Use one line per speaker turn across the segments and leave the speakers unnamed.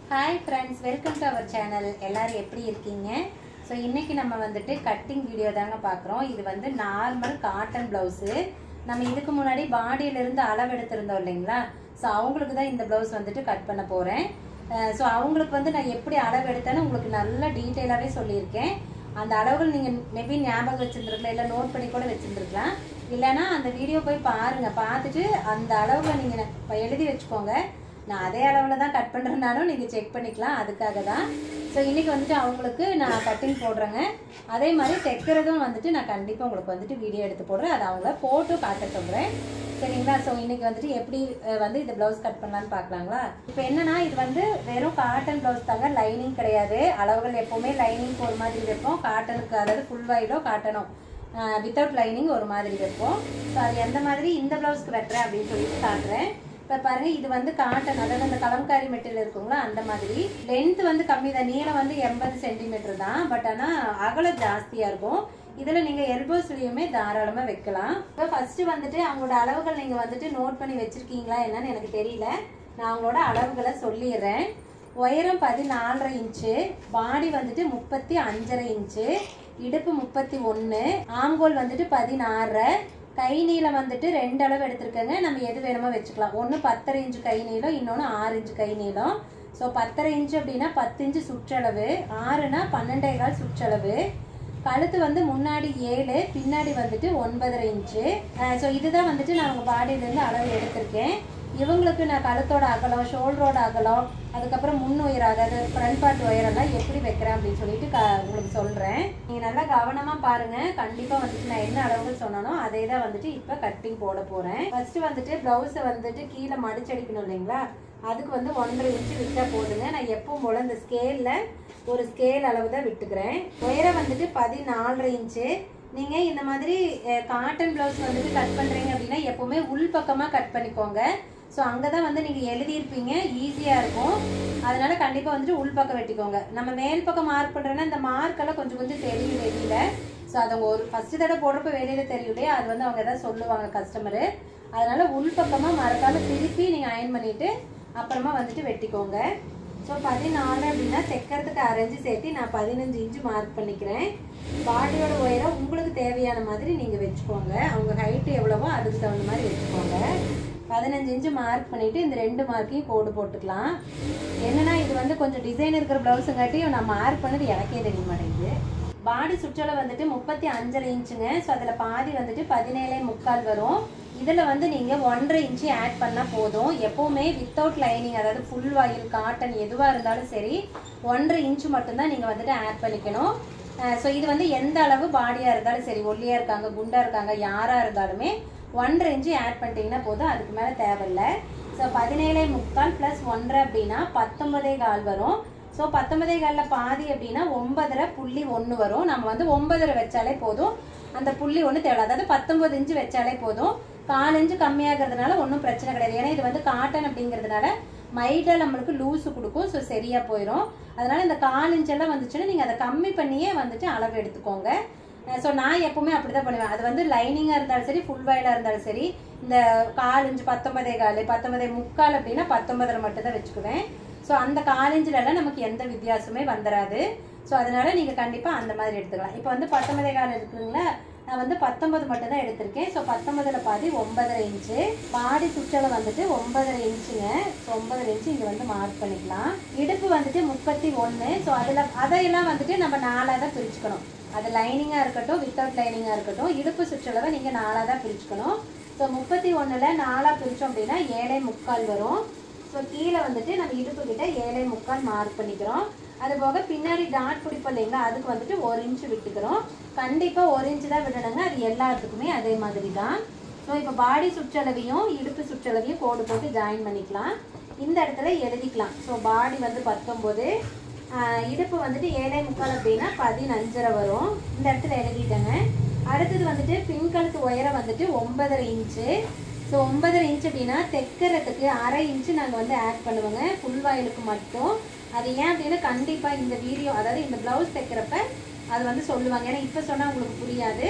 hi friends welcome to our channel எல்லாரும் எப்படி இருக்கீங்க ஸோ இன்னைக்கு நம்ம வந்துட்டு கட்டிங் வீடியோ தாங்க பார்க்குறோம் இது வந்து நார்மல் காட்டன் ப்ளவுஸு நம்ம இதுக்கு முன்னாடி பாடியிலிருந்து அளவு எடுத்திருந்தோம் இல்லைங்களா ஸோ அவங்களுக்கு தான் இந்த ப்ளவுஸ் வந்துட்டு கட் பண்ண போகிறேன் ஸோ அவங்களுக்கு வந்து நான் எப்படி அளவு எடுத்தேன்னு உங்களுக்கு நல்ல டீட்டெயிலாகவே சொல்லியிருக்கேன் அந்த அளவுகள் நீங்கள் மேபி ஞாபகம் வச்சுருந்துருக்கலாம் இல்லை நோட் பண்ணி கூட வச்சுருந்துருக்கலாம் இல்லைன்னா அந்த வீடியோ போய் பாருங்கள் பார்த்துட்டு அந்த அளவில் நீங்கள் எழுதி வச்சுக்கோங்க நான் அதே அளவில் தான் கட் பண்ணுறேனாலும் நீங்கள் செக் பண்ணிக்கலாம் அதுக்காக தான் ஸோ இன்றைக்கி வந்துட்டு அவங்களுக்கு நான் கட்டிங் போடுறேங்க அதே மாதிரி தைக்கிறதும் வந்துட்டு நான் கண்டிப்பாக உங்களுக்கு வந்துட்டு வீடியோ எடுத்து போடுறேன் அதை அவங்கள போட்டு காட்ட சொல்கிறேன் சரிங்களா ஸோ இன்றைக்கி வந்துட்டு எப்படி அஹ், வந்து இந்த ப்ளவுஸ் கட் பண்ணலான்னு பார்க்கலாங்களா இப்போ என்னன்னா இது வந்து வெறும் காட்டன் ப்ளவுஸ் தாங்க லைனிங் கிடையாது அளவுகள் எப்போவுமே லைனிங் ஒரு மாதிரி வைப்போம் காட்டனுக்கு அதாவது ஃபுல் வைடோ காட்டனோ வித்தவுட் லைனிங் ஒரு மாதிரி வைப்போம் ஸோ அது எந்த மாதிரி இந்த ப்ளவுஸ்க்கு வெட்டுறேன் அப்படின்னு சொல்லிட்டு காட்டுறேன் இப்போ பாருங்க இது வந்து காட்டன் அதாவது அந்த கலம்காரி மெட்டீரியல் இருக்குங்களா அந்த மாதிரி லென்த் வந்து கம்மி தான் நீளம் வந்து எண்பது சென்டிமீட்டர் தான் பட் ஆனால் அகலம் ஜாஸ்தியாக இருக்கும் இதில் நீங்கள் எல்போ ஸ்லீவுமே தாராளமாக வைக்கலாம் இப்போ ஃபஸ்ட்டு வந்துட்டு அவங்களோட அளவுகள் நீங்கள் வந்துட்டு நோட் பண்ணி வச்சுருக்கீங்களா என்னன்னு எனக்கு தெரியல நான் அவங்களோட அளவுகளை சொல்லிடுறேன் உயரம் பதினாலரை இன்ச்சு பாடி வந்துட்டு முப்பத்தி அஞ்சரை இன்ச்சு இடுப்பு முப்பத்தி ஒன்று ஆம்கோல் வந்துட்டு பதினாறரை கை நீளம் வந்துட்டு ரெண்டு அளவு எடுத்திருக்கேங்க நம்ம எது வேணுமோ வச்சுக்கலாம் ஒன்று பத்தரை இன்ச்சு கை நீளம் இன்னொன்று ஆறு இன்ச்சு கை நீளம் ஸோ பத்தரை இன்ச்சு அப்படின்னா பத்து இன்ச்சு சுற்றளவு ஆறுனா பன்னெண்டே கால் சுற்றளவு கழுத்து வந்து முன்னாடி ஏழு பின்னாடி வந்துட்டு ஒன்பதரை இன்ச்சு ஸோ இதுதான் வந்துட்டு நான் உங்கள் பாடியிலேருந்து அளவு எடுத்திருக்கேன் இவங்களுக்கு நான் கழுத்தோட அகலம் ஷோல்டரோட அகலம் அதுக்கப்புறம் முன் உயரம் அதாவது ஃப்ரண்ட் பார்ட் உயரம்லாம் எப்படி வைக்கிறேன் அப்படின்னு சொல்லிட்டு க உங்களுக்கு சொல்கிறேன் நீங்கள் நல்லா கவனமாக பாருங்கள் கண்டிப்பாக வந்துட்டு நான் என்ன அளவுகள் சொன்னானோ அதே தான் வந்துட்டு இப்போ கட்டிங் போட போகிறேன் ஃபஸ்ட்டு வந்துட்டு ப்ளவுஸை வந்துட்டு கீழே மடிச்சடிக்கணும் இல்லைங்களா அதுக்கு வந்து ஒன்றரை இன்ச்சு விட்டால் போதுங்க நான் எப்பவும் போல் இந்த ஸ்கேலில் ஒரு ஸ்கேல் அளவு தான் விட்டுக்கிறேன் உயரம் வந்துட்டு பதினாலரை இன்ச்சு நீங்கள் இந்த மாதிரி காட்டன் ப்ளவுஸ் வந்துட்டு கட் பண்ணுறீங்க அப்படின்னா எப்போவுமே உள் பக்கமாக கட் பண்ணிக்கோங்க ஸோ அங்கே தான் வந்து நீங்கள் எழுதியிருப்பீங்க ஈஸியாக இருக்கும் அதனால கண்டிப்பாக வந்துட்டு உள் பக்கம் வெட்டிக்கோங்க நம்ம மேல் பக்கம் மார்க் பண்ணுறேன்னா இந்த மார்க்கெல்லாம் கொஞ்சம் கொஞ்சம் தெரியும் வெளியில் ஸோ அதை ஒரு ஃபஸ்ட்டு தடவை போடுறப்ப வெளியில் தெரியும் இல்லையா அது வந்து அவங்க எதாவது சொல்லுவாங்க கஸ்டமரு அதனால உள் பக்கமாக மறக்காமல் திருப்பி நீங்கள் அயன் பண்ணிவிட்டு அப்புறமா வந்துட்டு வெட்டிக்கோங்க ஸோ பதினாலு அப்படின்னா தைக்கிறதுக்கு அரைஞ்சு சேர்த்து நான் பதினஞ்சு இன்ச்சு மார்க் பண்ணிக்கிறேன் பாடியோட உயரம் உங்களுக்கு தேவையான மாதிரி நீங்கள் வச்சுக்கோங்க அவங்க ஹைட்டு எவ்வளவோ அதுக்கு தகுந்த மாதிரி வச்சுக்கோங்க பதினஞ்சு இன்ச்சு மார்க் பண்ணிவிட்டு இந்த ரெண்டு மார்க்கையும் கோடு போட்டுக்கலாம் என்னன்னா இது வந்து கொஞ்சம் டிசைன் இருக்கிற ப்ளவுஸுங்காட்டியும் நான் மார்க் பண்ணது எனக்கே தெரிய மாட்டேங்குது பாடி சுற்றளவு வந்துட்டு முப்பத்தி அஞ்சரை இன்ச்சுங்க ஸோ அதில் பாதி வந்துட்டு பதினேழே முக்கால் வரும் இதில் வந்து நீங்கள் ஒன்றரை இன்ச்சு ஆட் பண்ணால் போதும் எப்போவுமே வித்தவுட் லைனிங் அதாவது ஃபுல் வாயில் காட்டன் எதுவாக இருந்தாலும் சரி ஒன்றரை இன்ச்சு மட்டும்தான் நீங்கள் வந்துட்டு ஆட் பண்ணிக்கணும் ஸோ இது வந்து எந்த அளவு பாடியாக இருந்தாலும் சரி ஒல்லியாக இருக்காங்க குண்டாக இருக்காங்க யாராக இருந்தாலுமே ஒன்றரை இன்ச்சு ஆட் பண்ணிட்டீங்கன்னா போதும் அதுக்கு மேலே தேவையில்லை ஸோ பதினேழே முக்கால் ப்ளஸ் ஒன்றரை அப்படின்னா பத்தொன்பதே கால் வரும் ஸோ பத்தொன்பதே காலில் பாதி அப்படின்னா ஒன்பதரை புள்ளி ஒன்று வரும் நம்ம வந்து ஒன்பதரை வச்சாலே போதும் அந்த புள்ளி ஒன்று தேவை அதாவது பத்தொன்பது இன்ச்சு வச்சாலே போதும் கால் இன்ச்சு கம்மியாகிறதுனால ஒன்றும் பிரச்சனை கிடையாது ஏன்னா இது வந்து காட்டன் அப்படிங்கிறதுனால மைடாக நம்மளுக்கு லூஸு கொடுக்கும் ஸோ சரியாக போயிடும் அதனால இந்த கால் இன்ச்செல்லாம் வந்துச்சுன்னா நீங்கள் அதை கம்மி பண்ணியே வந்துட்டு அளவு எடுத்துக்கோங்க ஸோ நான் எப்பவுமே அப்படி தான் பண்ணுவேன் அது வந்து லைனிங்காக இருந்தாலும் சரி ஃபுல் வயலாக இருந்தாலும் சரி இந்த கால் இன்ச்சு பத்தொன்பதே கால் பத்தொன்பதே முக்கால் அப்படின்னா பத்தொன்பதரை மட்டும் தான் வச்சுக்குவேன் ஸோ அந்த காலேஜிலலாம் நமக்கு எந்த வித்தியாசமே வந்துடாது ஸோ அதனால நீங்கள் கண்டிப்பாக அந்த மாதிரி எடுத்துக்கலாம் இப்போ வந்து பத்தொன்பதே கால் இருக்குங்களா நான் வந்து பத்தொன்பது மட்டும் தான் எடுத்திருக்கேன் ஸோ பத்தொன்பதுல பாதி ஒன்பதரை இன்ச்சு பாடி சுற்றலை வந்துட்டு ஒன்பதரை இன்ச்சுங்க ஸோ ஒன்பதரை இன்ச்சு இங்கே வந்து மார்க் பண்ணிக்கலாம் இடுப்பு வந்துட்டு முப்பத்தி ஒன்று ஸோ அதில் அதையெல்லாம் வந்துட்டு நம்ம நாலாக தான் பிரிச்சுக்கணும் அது லைனிங்காக இருக்கட்டும் வித்தவுட் லைனிங்காக இருக்கட்டும் இடுப்பு சுற்றளவை நீங்கள் நாலாக தான் பிரிச்சுக்கணும் ஸோ முப்பத்தி ஒன்றில் நாலாக பிரித்தோம் அப்படின்னா ஏழை முக்கால் வரும் ஸோ கீழே வந்துட்டு நம்ம இடுப்பு கிட்ட ஏழை முக்கால் மார்க் பண்ணிக்கிறோம் அது போக பின்னாடி டாட் பிடிப்போம் இல்லைங்களா அதுக்கு வந்துட்டு ஒரு இன்ச்சு விட்டுக்கிறோம் கண்டிப்பாக ஒரு இன்ச்சு தான் விடணுங்க அது எல்லாத்துக்குமே அதே மாதிரி தான் ஸோ இப்போ பாடி சுற்றளவையும் இடுப்பு சுற்றளவையும் கோடு போட்டு ஜாயின் பண்ணிக்கலாம் இந்த இடத்துல எழுதிக்கலாம் ஸோ பாடி வந்து பத்தொம்போது இடுப்பு வந்துட்டு ஏழை முக்கால் அப்படின்னா பதினஞ்சரை வரும் இந்த இடத்துல எழுதிட்டேங்க அடுத்தது வந்துட்டு பின்கழுத்து உயரம் வந்துட்டு ஒன்பதரை இன்ச்சு ஸோ ஒன்பதரை இன்ச் அப்படின்னா தைக்கிறதுக்கு அரை இன்ச்சு நாங்கள் வந்து ஆட் பண்ணுவோங்க ஃபுல் வாயிலுக்கு மட்டும் அது ஏன் அப்படின்னா கண்டிப்பாக இந்த வீடியோ அதாவது இந்த ப்ளவுஸ் தைக்கிறப்ப அது வந்து சொல்லுவாங்க ஏன்னா இப்போ சொன்னால் உங்களுக்கு புரியாது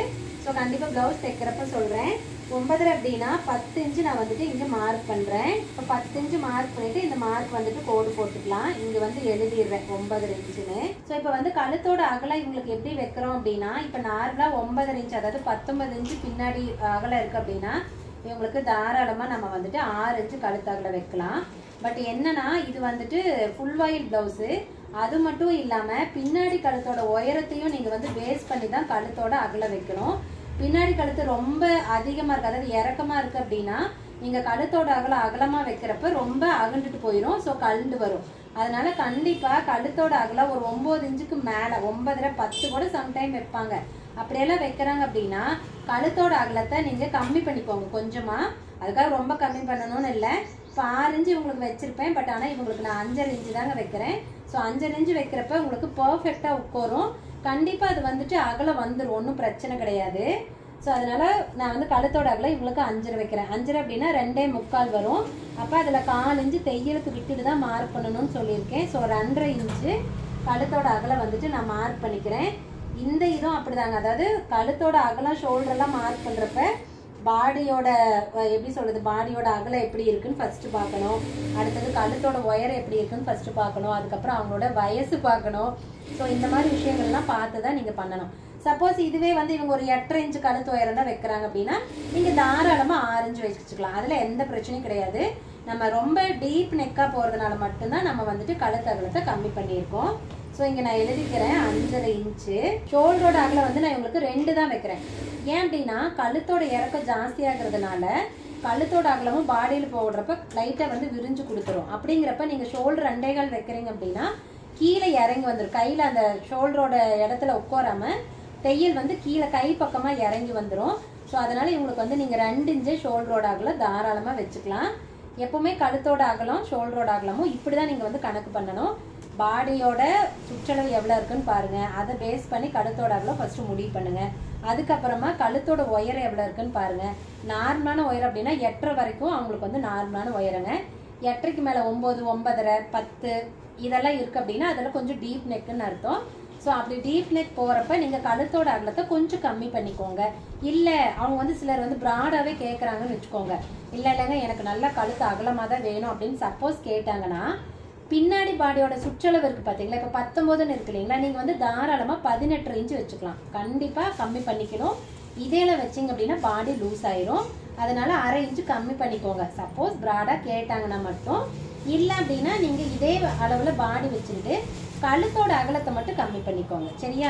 ஸோ கண்டிப்பாக ப்ளவுஸ் தைக்கிறப்ப சொல்கிறேன் ஒன்பதரை அப்படின்னா பத்து இன்ச்சு நான் வந்துட்டு இங்கே மார்க் பண்ணுறேன் இப்போ பத்து இன்ச்சு மார்க் பண்ணிவிட்டு இந்த மார்க் வந்துட்டு கோடு போட்டுக்கலாம் இங்கே வந்து எழுதிடுறேன் ஒன்பதரை இன்ச்சுன்னு ஸோ இப்போ வந்து கழுத்தோட அகலம் இவங்களுக்கு எப்படி வைக்கிறோம் அப்படின்னா இப்போ நார்மலாக ஒன்பதரை இன்ச் அதாவது பத்தொன்பது இன்ச்சு பின்னாடி அகலம் இருக்குது அப்படின்னா இவங்களுக்கு தாராளமாக நம்ம வந்துட்டு ஆறு இன்ச்சு கழுத்து அகலம் வைக்கலாம் பட் என்னன்னா இது வந்துட்டு ஃபுல் வாயில் ப்ளவுஸு அது மட்டும் இல்லாமல் பின்னாடி கழுத்தோட உயரத்தையும் நீங்கள் வந்து பேஸ் பண்ணி தான் கழுத்தோட அகல வைக்கணும் பின்னாடி கழுத்து ரொம்ப அதிகமாக இருக்கு அதாவது இறக்கமாக இருக்குது அப்படின்னா நீங்கள் கழுத்தோட அகலம் அகலமாக வைக்கிறப்ப ரொம்ப அகண்டுட்டு போயிடும் ஸோ கழுண்டு வரும் அதனால கண்டிப்பாக கழுத்தோட அகலம் ஒரு ஒம்பது இன்ச்சுக்கு மேலே ஒன்பதரை பத்து கூட சம்டைம் வைப்பாங்க அப்படியெல்லாம் வைக்கிறாங்க அப்படின்னா கழுத்தோட அகலத்தை நீங்கள் கம்மி பண்ணிக்கோங்க கொஞ்சமாக அதுக்காக ரொம்ப கம்மி பண்ணணும்னு இல்லை இப்போ ஆறு இன்ச்சு இவங்களுக்கு வச்சிருப்பேன் பட் ஆனால் இவங்களுக்கு நான் அஞ்சரை இன்ச்சு தாங்க வைக்கிறேன் ஸோ அஞ்சரை இன்ச்சு வைக்கிறப்ப உங்களுக்கு பர்ஃபெக்டாக உட்காரும் கண்டிப்பாக அது வந்துட்டு அகலம் வந்துடும் ஒன்றும் பிரச்சனை கிடையாது ஸோ அதனால நான் வந்து கழுத்தோட அகலம் இவங்களுக்கு அஞ்சரை வைக்கிறேன் அஞ்சரை அப்படின்னா ரெண்டே முக்கால் வரும் அப்போ அதில் கால் இன்ச்சு தையலுக்கு விட்டுட்டு தான் மார்க் பண்ணணும்னு சொல்லியிருக்கேன் ஸோ ரெண்டரை இன்ச்சு கழுத்தோட அகலம் வந்துட்டு நான் மார்க் பண்ணிக்கிறேன் இந்த இதுவும் அப்படிதாங்க அதாவது கழுத்தோட அகலம் ஷோல்டர்லாம் மார்க் பண்ணுறப்ப பாடியோட அஹ், எப்படி சொல்றது பாடியோட அகலம் எப்படி இருக்குன்னு ஃபர்ஸ்ட் பார்க்கணும் அடுத்தது கழுத்தோட உயரம் எப்படி இருக்குன்னு ஃபர்ஸ்ட் பார்க்கணும் அதுக்கப்புறம் அவங்களோட வயசு பார்க்கணும் ஸோ இந்த மாதிரி விஷயங்கள்லாம் பார்த்து தான் நீங்கள் பண்ணணும் சப்போஸ் இதுவே வந்து இவங்க ஒரு எட்டரை இன்ச்சு கழுத்து உயரம் தான் வைக்கிறாங்க அப்படின்னா நீங்கள் தாராளமாக ஆறு இன்ச்சு வச்சுக்கலாம் அதில் எந்த பிரச்சனையும் கிடையாது நம்ம ரொம்ப டீப் நெக்காக போகிறதுனால மட்டும்தான் நம்ம வந்துட்டு கழுத்து அகலத்தை கம்மி பண்ணியிருக்கோம் ஸோ இங்கே நான் எழுதிக்கிறேன் அஞ்சரை இன்ச்சு ஷோல்டரோட அகலம் வந்து நான் இவங்களுக்கு ரெண்டு தான் வைக்கிறேன் ஏன் அப்படின்னா கழுத்தோட இறக்கம் ஜாஸ்தியாகிறதுனால கழுத்தோட அகலமும் பாடியில் போடுறப்ப லைட்டாக வந்து விரிஞ்சு கொடுத்துரும் அப்படிங்கிறப்ப நீங்கள் ஷோல்டர் ரெண்டே கால் வைக்கிறீங்க அப்படின்னா கீழே இறங்கி வந்துடும் கையில் அந்த ஷோல்டரோட இடத்துல உட்காராம தையல் வந்து கீழே கை பக்கமாக இறங்கி வந்துடும் ஸோ அதனால இவங்களுக்கு வந்து நீங்கள் ரெண்டு இன்ச்சு ஷோல்டரோட அகலம் தாராளமாக வச்சுக்கலாம் எப்பவுமே கழுத்தோட அகலம் ஷோல்டரோட அகலமும் இப்படி தான் நீங்கள் வந்து கணக்கு பண்ணணும் பாடியோட சுற்றளவு எவ்வளோ இருக்குன்னு பாருங்க அதை பேஸ் பண்ணி கழுத்தோட அகலம் ஃபர்ஸ்ட் முடிவு பண்ணுங்க அதுக்கப்புறமா கழுத்தோட உயரம் எவ்வளோ இருக்குன்னு பாருங்க நார்மலான உயரம் அப்படின்னா எட்டரை வரைக்கும் அவங்களுக்கு வந்து நார்மலான உயரங்க எட்டரைக்கு மேலே ஒம்பது ஒன்பதரை பத்து இதெல்லாம் இருக்கு அப்படின்னா அதெல்லாம் கொஞ்சம் டீப் நெக்குன்னு அர்த்தம் ஸோ அப்படி டீப் நெக் போகிறப்ப நீங்கள் கழுத்தோட அகலத்தை கொஞ்சம் கம்மி பண்ணிக்கோங்க இல்லை அவங்க வந்து சிலர் வந்து ப்ராடாகவே கேட்குறாங்கன்னு வச்சுக்கோங்க இல்லை இல்லைங்க எனக்கு நல்லா கழுத்து அகலமாக தான் வேணும் அப்படின்னு சப்போஸ் கேட்டாங்கன்னா பின்னாடி பாடியோட சுற்றளவு இருக்குது பார்த்தீங்களா இப்போ பத்தொம்போதுன்னு இருக்கு இல்லைங்களா நீங்கள் வந்து தாராளமாக பதினெட்டு இன்ச்சு வச்சுக்கலாம் கண்டிப்பாக கம்மி பண்ணிக்கணும் இதேல வச்சிங்க அப்படின்னா பாடி லூஸ் ஆயிரும் அதனால அரை இன்ச்சு கம்மி பண்ணிக்கோங்க சப்போஸ் ப்ராடாக கேட்டாங்கன்னா மட்டும் இல்லை அப்படின்னா நீங்கள் இதே அளவில் பாடி வச்சுக்கிட்டு கழுத்தோட அகலத்தை மட்டும் கம்மி பண்ணிக்கோங்க சரியா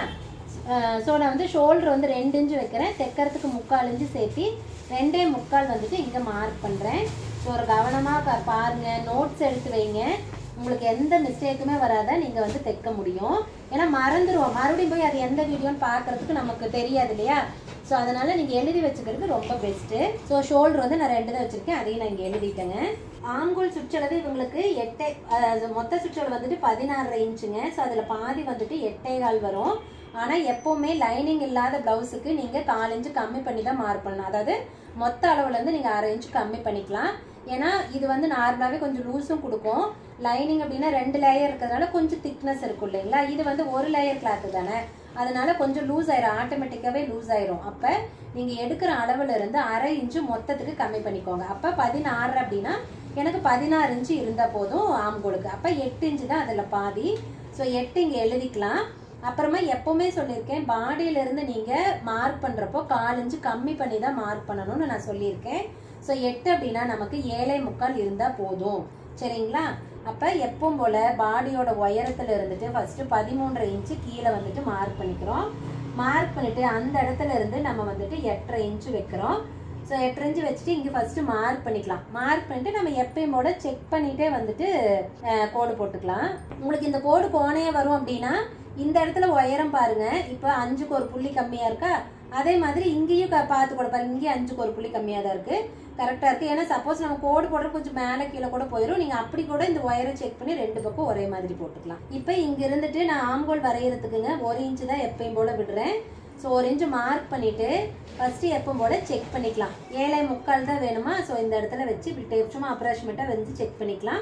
ஸோ நான் வந்து ஷோல்டர் வந்து ரெண்டு இன்ச்சு வைக்கிறேன் தைக்கிறதுக்கு முக்கால் இன்ச்சு சேர்த்து ரெண்டே முக்கால் வந்துட்டு இங்கே மார்க் பண்ணுறேன் ஸோ ஒரு கவனமாக பாருங்கள் நோட்ஸ் எடுத்து வைங்க உங்களுக்கு எந்த மிஸ்டேக்குமே வராத நீங்கள் வந்து தைக்க முடியும் ஏன்னா மறந்துடுவோம் மறுபடியும் போய் அது எந்த வீடியோன்னு பார்க்கறதுக்கு நமக்கு தெரியாது இல்லையா ஸோ அதனால் நீங்கள் எழுதி வச்சுக்கிறது ரொம்ப பெஸ்ட்டு ஸோ ஷோல்டர் வந்து நான் ரெண்டு தான் வச்சுருக்கேன் அதையும் நான் இங்கே எழுதிட்டேங்க ஆங்கோல் சுற்றளவு இவங்களுக்கு எட்டே அஹ், மொத்த சுற்றளவு வந்துட்டு பதினாறரை இன்ச்சுங்க ஸோ அதில் பாதி வந்துட்டு எட்டே கால் வரும் ஆனால் எப்போவுமே லைனிங் இல்லாத ப்ளவுஸுக்கு நீங்கள் கால் இன்ச்சு கம்மி பண்ணி தான் மார்க் பண்ணணும் அதாவது மொத்த அளவுலேருந்து நீங்கள் அரை இன்ச்சு கம்மி பண்ணிக்கலாம் ஏன்னா இது வந்து நார்மலாகவே கொஞ்சம் லூஸும் கொடுக்கும் லைனிங் அப்படின்னா ரெண்டு லேயர் இருக்கிறதுனால கொஞ்சம் திக்னஸ் இருக்கும் இல்லைங்களா இது வந்து ஒரு லேயர் கிளாத்து தானே அதனால கொஞ்சம் லூஸ் ஆயிரும் ஆட்டோமேட்டிக்காவே லூஸ் ஆயிரும் அப்ப நீங்க எடுக்கிற அளவுல இருந்து அரை இன்ச்சு மொத்தத்துக்கு கம்மி பண்ணிக்கோங்க அப்ப பதினாறு அப்படின்னா எனக்கு பதினாறு இன்ச்சு இருந்தா போதும் ஆம்கோலுக்கு அப்ப எட்டு இன்ச்சு தான் அதுல பாதி ஸோ எட்டு இங்க எழுதிக்கலாம் அப்புறமா எப்பவுமே சொல்லியிருக்கேன் பாடியில இருந்து நீங்க மார்க் பண்றப்போ கால் இன்ச்சு கம்மி பண்ணி தான் மார்க் பண்ணணும்னு நான் சொல்லியிருக்கேன் ஸோ எட்டு அப்படின்னா நமக்கு ஏழை முக்கால் இருந்தா போதும் சரிங்களா அப்போ எப்பவும் போல் பாடியோட உயரத்தில் இருந்துட்டு ஃபஸ்ட்டு பதிமூன்றரை இன்ச்சு கீழே வந்துட்டு மார்க் பண்ணிக்கிறோம் மார்க் பண்ணிட்டு அந்த இடத்துல இருந்து நம்ம வந்துட்டு எட்டரை இன்ச்சு வைக்கிறோம் ஸோ எட்டரை இன்ச்சு வச்சுட்டு இங்கே ஃபஸ்ட்டு மார்க் பண்ணிக்கலாம் மார்க் பண்ணிட்டு நம்ம எப்பயும் போல செக் பண்ணிட்டே வந்துட்டு அஹ், கோடு போட்டுக்கலாம் உங்களுக்கு இந்த கோடு கோணையே வரும் அப்படின்னா இந்த இடத்துல உயரம் பாருங்க இப்போ அஞ்சுக்கு ஒரு புள்ளி கம்மியாக இருக்கா அதே மாதிரி இங்கேயும் க- பார்த்து கூட பாருங்க இங்கேயும் அஞ்சுக்கு ஒரு புள்ளி கம்மியாக தான் இருக்கு கரெக்டாக இருக்கு ஏன்னா சப்போஸ் நம்ம கோடு போடுற கொஞ்சம் மேலே கீழே கூட போயிடும் நீங்கள் அப்படி கூட இந்த ஒயரை செக் பண்ணி ரெண்டு பக்கம் ஒரே மாதிரி போட்டுக்கலாம் இப்போ இங்க இருந்துட்டு நான் ஆம்கோல் வரைகிறதுக்குங்க ஒரு இன்ச்சு தான் எப்பயும் போல விடுறேன் ஸோ ஒரு இன்ச்சு மார்க் பண்ணிட்டு ஃபர்ஸ்ட் எப்பவும் போல செக் பண்ணிக்கலாம் ஏழை முக்கால் தான் வேணுமா ஸோ இந்த இடத்துல வச்சு இப்படி டேப் சும்மா அப்ராக்சிமேட்டாக வந்து செக் பண்ணிக்கலாம்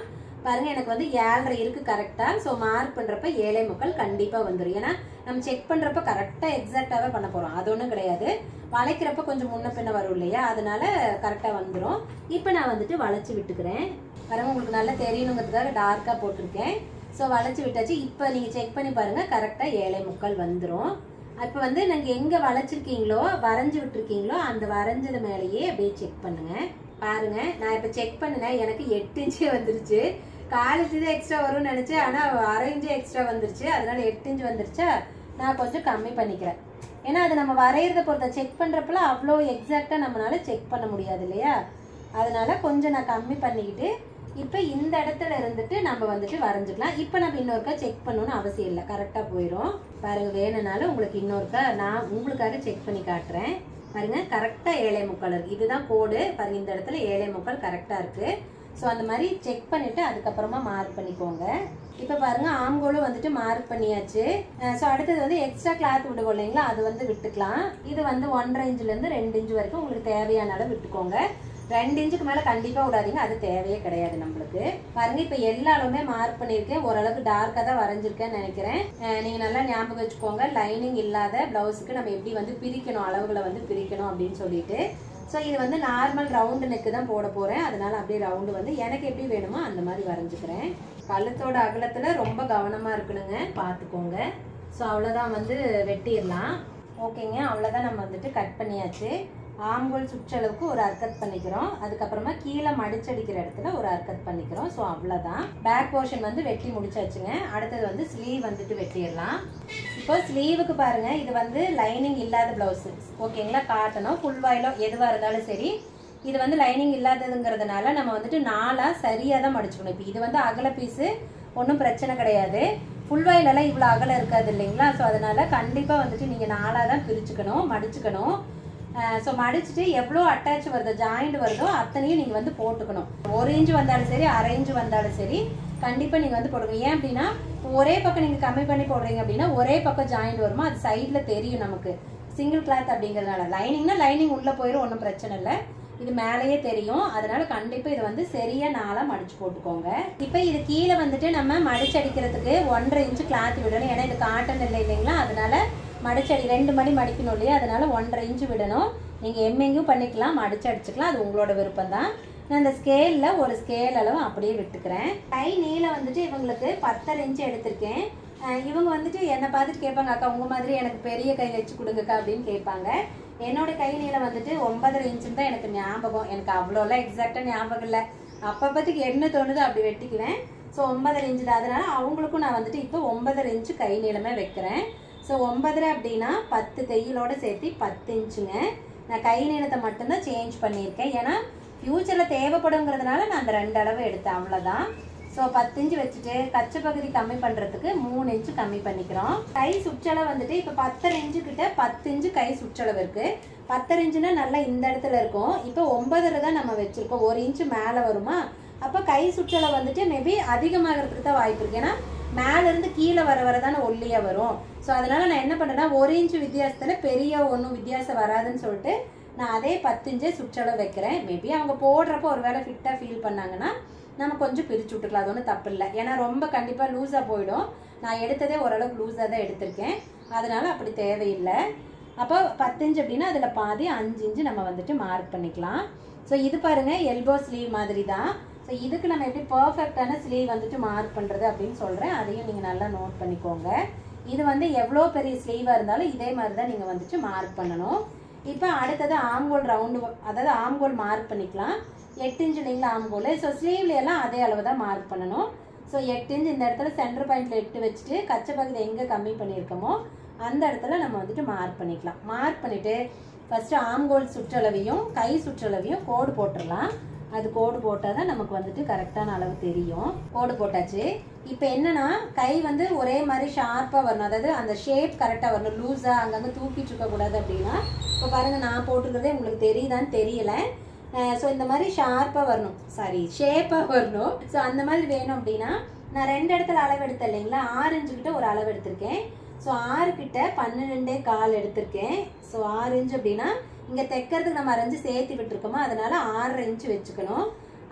பாருங்க எனக்கு வந்து ஏழரை இருக்கு கரெக்டா ஸோ மார்க் பண்றப்ப ஏழை முக்கால் கண்டிப்பா வந்துடும் ஏன்னா நம்ம செக் பண்றப்ப கரெக்டா எக்ஸாக்டாவே பண்ண போறோம் அது ஒன்றும் கிடையாது வளைக்கிறப்ப கொஞ்சம் முன்ன பின்ன வரும் இல்லையா அதனால கரெக்டா வந்துடும் இப்போ நான் வந்துட்டு வளைச்சு விட்டுக்கிறேன் பாருங்க உங்களுக்கு நல்லா தெரியணுங்கிறதுக்காக டார்க்கா போட்டிருக்கேன் ஸோ வளைச்சு விட்டாச்சு இப்போ நீங்க செக் பண்ணி பாருங்க கரெக்டா ஏழை முக்கால் வந்துடும் இப்போ வந்து நீங்க எங்க வளைச்சிருக்கீங்களோ வரைஞ்சு விட்டுருக்கீங்களோ அந்த வரைஞ்சது மேலேயே அப்படியே செக் பண்ணுங்க பாருங்க நான் இப்போ செக் பண்ணினேன் எனக்கு எட்டு இன்ச்சு வந்துருச்சு கால் இன்ச்சு தான் எக்ஸ்ட்ரா வரும்னு நினைச்சேன் ஆனா அரை இன்ச்சு எக்ஸ்ட்ரா வந்துருச்சு அதனால எட்டு இன்ச்சு வந்துருச்சா நான் கொஞ்சம் கம்மி பண்ணிக்கிறேன் ஏன்னா அது நம்ம வரைகிறத பொறுத்த செக் பண்றப்பலாம் அவ்வளோ எக்ஸாக்டா நம்மளால செக் பண்ண முடியாது இல்லையா அதனால கொஞ்சம் நான் கம்மி பண்ணிக்கிட்டு இப்போ இந்த இடத்துல இருந்துட்டு நம்ம வந்துட்டு வரைஞ்சிக்கலாம் இப்போ நம்ம இன்னொருக்கா செக் பண்ணணும்னு அவசியம் இல்லை கரெக்டாக போயிடும் பாருங்க வேணும்னாலும் உங்களுக்கு இன்னொருக்கா நான் உங்களுக்காக செக் பண்ணி காட்டுறேன் பாருங்க கரெக்டாக ஏழை முக்கால் இருக்கு இதுதான் கோடு பாருங்க இந்த இடத்துல ஏழை முக்கால் கரெக்டாக இருக்கு ஸோ அந்த மாதிரி செக் பண்ணிட்டு அதுக்கப்புறமா மார்க் பண்ணிக்கோங்க இப்போ பாருங்க ஆம்கோலும் வந்துட்டு மார்க் பண்ணியாச்சு ஸோ அடுத்தது வந்து எக்ஸ்ட்ரா கிளாத் விடுவோம் இல்லைங்களா அது வந்து விட்டுக்கலாம் இது வந்து ஒன்றரை இன்ச்லேருந்து ரெண்டு இன்ச் வரைக்கும் உங்களுக்கு தேவையான அளவு விட்டுக்கோங்க ரெண்டு இன்ச்சுக்கு மேலே கண்டிப்பாக விடாதீங்க அது தேவையே கிடையாது நம்மளுக்கு பாருங்க இப்போ எல்லாருமே மார்க் பண்ணியிருக்கேன் ஓரளவுக்கு டார்க்காக தான் வரைஞ்சிருக்கேன்னு நினைக்கிறேன் அஹ் நீங்க நல்லா ஞாபகம் வச்சுக்கோங்க லைனிங் இல்லாத பிளவுஸுக்கு நம்ம எப்படி வந்து பிரிக்கணும் அளவுகளை வந்து பிரிக்கணும் அப்படின்னு சொல்லிட்டு ஸோ இது வந்து நார்மல் ரவுண்டு நெக்கு தான் போட போகிறேன் அதனால அப்படியே ரவுண்டு வந்து எனக்கு எப்படி வேணுமோ அந்த மாதிரி வரைஞ்சிக்கிறேன் கழுத்தோட அகலத்தில் ரொம்ப கவனமாக இருக்கணுங்க பார்த்துக்கோங்க ஸோ அவ்வளோதான் வந்து வெட்டிடலாம் ஓகேங்க அவ்வளோதான் நம்ம வந்துட்டு கட் பண்ணியாச்சு ஆம்பூல் சுற்றளவுக்கு ஒரு அர்க்கத் பண்ணிக்கிறோம் அதுக்கப்புறமா கீழே மடிச்சடிக்கிற இடத்துல ஒரு அர்க்கத் பண்ணிக்கிறோம் ஸோ அவ்வளோதான் பேக் போர்ஷன் வந்து வெட்டி முடிச்சாச்சுங்க அடுத்தது வந்து ஸ்லீவ் வந்துட்டு வெட்டிடலாம் இப்போ ஸ்லீவுக்கு பாருங்க இது வந்து லைனிங் இல்லாத பிளவுஸ் ஓகேங்களா காட்டணும் ஃபுல் வாயிலோ எதுவாக இருந்தாலும் சரி இது வந்து லைனிங் இல்லாததுங்கிறதுனால நம்ம வந்துட்டு நாலா சரியாக தான் மடிச்சுக்கணும் இப்போ இது வந்து அகல பீஸு ஒன்றும் பிரச்சனை கிடையாது ஃபுல் வாயிலெல்லாம் இவ்வளோ அகலம் இருக்காது இல்லைங்களா ஸோ அதனால கண்டிப்பாக வந்துட்டு நீங்கள் நாலாக தான் பிரிச்சுக்கணும் மடிச்சுக்கணும் ஸோ மடிச்சுட்டு எவ்வளோ அட்டாச் வருதோ ஜாயிண்ட் வருதோ அத்தனையும் நீங்கள் வந்து போட்டுக்கணும் ஒரு இன்ச்சு வந்தாலும் சரி அரை இன்ச்சு வந்தாலும் சரி கண்டிப்பாக நீங்கள் வந்து போட்டுக்கணும் ஏன் அப்படின்னா ஒரே பக்கம் நீங்கள் கம்மி பண்ணி போடுறீங்க அப்படின்னா ஒரே பக்கம் ஜாயிண்ட் வருமா அது சைடில் தெரியும் நமக்கு சிங்கிள் கிளாத் அப்படிங்கிறதுனால லைனிங்னா லைனிங் உள்ளே போயிடும் ஒன்றும் பிரச்சனை இல்லை இது மேலேயே தெரியும் அதனால கண்டிப்பா இது வந்து சரியா நாளா மடிச்சு போட்டுக்கோங்க இப்போ இது கீழே வந்துட்டு நம்ம மடிச்சு அடிக்கிறதுக்கு ஒன்றரை இன்ச்சு கிளாத் விடணும் ஏன்னா இது காட்டன் இல்லை இல்லைங்களா அதனால மடிச்சடி ரெண்டு மணி மடிக்கணும் இல்லையா அதனால ஒன்றரை இன்ச்சு விடணும் நீங்க எம்மெங்கும் பண்ணிக்கலாம் மடிச்சு அடிச்சுக்கலாம் அது உங்களோட விருப்பம் தான் நான் இந்த ஸ்கேல்ல ஒரு ஸ்கேல் அளவு அப்படியே விட்டுக்கிறேன் கை நீளம் வந்துட்டு இவங்களுக்கு பத்தரை இன்ச்சு எடுத்திருக்கேன் அஹ் இவங்க வந்துட்டு என்னை பார்த்துட்டு கேட்பாங்க அக்கா உங்க மாதிரி எனக்கு பெரிய கை வச்சு கொடுங்கக்கா அப்படின்னு கேட்பாங்க என்னோட கை நீளம் வந்துட்டு ஒன்பதரை இன்ச்சுன்னு தான் எனக்கு ஞாபகம் எனக்கு அவ்வளோலாம் எக்ஸாக்டாக ஞாபகம் இல்லை அப்பப்பத்துக்கு என்ன தோணுதோ அப்படி வெட்டிக்குவேன் ஸோ ஒன்பதரை இன்ச்சு தான் அதனால அவங்களுக்கும் நான் வந்துட்டு இப்போ ஒன்பதரை இன்ச்சு கை நீளமே வைக்கிறேன் ஸோ ஒன்பதரை அப்படின்னா பத்து தையலோட சேர்த்து பத்து இன்ச்சுங்க நான் கை நீளத்தை மட்டும்தான் சேஞ்ச் பண்ணியிருக்கேன் ஏன்னா ஃப்யூச்சரில் தேவைப்படுங்கிறதுனால நான் அந்த ரெண்டு அளவு எடுத்தேன் அவ்வளோதான் ஸோ பத்து இன்ச்சு வச்சுட்டு கச்சை பகுதி கம்மி பண்ணுறதுக்கு மூணு இன்ச்சு கம்மி பண்ணிக்கிறோம் கை சுற்றளவு வந்துட்டு இப்போ பத்தரை இன்ச்சு கிட்ட பத்து இன்ச்சு கை சுற்றளவு இருக்கு பத்தரை இன்ச்சுனா நல்லா இந்த இடத்துல இருக்கும் இப்போ ஒன்பதரை தான் நம்ம வச்சிருக்கோம் ஒரு இன்ச்சு மேலே வருமா அப்போ கை சுற்றளவு வந்துட்டு மேபி அதிகமாகிறதுக்கு தான் வாய்ப்பு இருக்கு ஏன்னா மேல இருந்து கீழே வர வர தானே ஒல்லியா வரும் ஸோ அதனால நான் என்ன பண்றேன்னா ஒரு இன்ச்சு வித்தியாசத்துல பெரிய ஒன்றும் வித்தியாசம் வராதுன்னு சொல்லிட்டு நான் அதே பத்து இன்ச்சே சுற்றளவு வைக்கிறேன் மேபி அவங்க போடுறப்போ ஒரு வேளை ஃபிட்டாக ஃபீல் பண்ணாங்கன்னா நம்ம கொஞ்சம் பிரிச்சு விட்டுக்கலாம் அது ஒன்றும் தப்பு இல்லை ஏன்னா ரொம்ப கண்டிப்பாக லூஸாக போயிடும் நான் எடுத்ததே ஓரளவுக்கு லூஸாக தான் எடுத்திருக்கேன் அதனால அப்படி தேவையில்லை அப்போ பத்து இன்ச்சு அப்படின்னா அதில் பாதி அஞ்சு இன்ச்சு நம்ம வந்துட்டு மார்க் பண்ணிக்கலாம் ஸோ இது பாருங்க எல்போ ஸ்லீவ் மாதிரி தான் ஸோ இதுக்கு நம்ம எப்படி பர்ஃபெக்டான ஸ்லீவ் வந்துட்டு மார்க் பண்ணுறது அப்படின்னு சொல்கிறேன் அதையும் நீங்கள் நல்லா நோட் பண்ணிக்கோங்க இது வந்து எவ்வளோ பெரிய ஸ்லீவாக இருந்தாலும் இதே மாதிரி தான் நீங்கள் வந்துட்டு மார்க் பண்ணணும் இப்போ அடுத்தது ஆம்கோல் ரவுண்டு அதாவது ஆம்கோல் மார்க் பண்ணிக்கலாம் எட்டு இன்ச்சு இல்லைங்களா ஆம்கோல் ஸோ ஸ்லீவ்ல எல்லாம் அதே அளவு தான் மார்க் பண்ணணும் ஸோ எட்டு இன்ச் இந்த இடத்துல சென்டர் பாயிண்ட்ல எட்டு வச்சுட்டு கச்சை பகுதி எங்கே கம்மி பண்ணியிருக்கோமோ அந்த இடத்துல நம்ம வந்துட்டு மார்க் பண்ணிக்கலாம் மார்க் பண்ணிட்டு ஃபர்ஸ்ட் ஆம்கோல் சுற்றளவையும் கை சுற்றளவையும் கோடு போட்டுடலாம் அது கோடு போட்டால் தான் நமக்கு வந்துட்டு கரெக்டான அளவு தெரியும் கோடு போட்டாச்சு இப்போ என்னன்னா கை வந்து ஒரே மாதிரி ஷார்ப்பாக வரணும் அதாவது அந்த ஷேப் கரெக்டாக வரணும் லூஸாக அங்கங்கே தூக்கிட்டு இருக்கக்கூடாது அப்படின்னா இப்போ பாருங்க நான் போட்டிருக்கிறதே உங்களுக்கு தெரியுதான்னு தெரியல ஸோ இந்த மாதிரி ஷார்ப்பாக வரணும் சாரி ஷேப்பாக வரணும் ஸோ அந்த மாதிரி வேணும் அப்படின்னா நான் ரெண்டு இடத்துல அளவு எடுத்தேன் இல்லைங்களா ஆறு இன்ச்சு கிட்ட ஒரு அளவு எடுத்திருக்கேன் ஸோ ஆறு கிட்ட பன்னிரெண்டே கால் எடுத்திருக்கேன் ஸோ ஆறு இன்ச் அப்படின்னா இங்கே தைக்கிறதுக்கு நம்ம அரைஞ்சு சேர்த்து விட்டுருக்கோமா அதனால ஆறரை இன்ச்சு வச்சுக்கணும்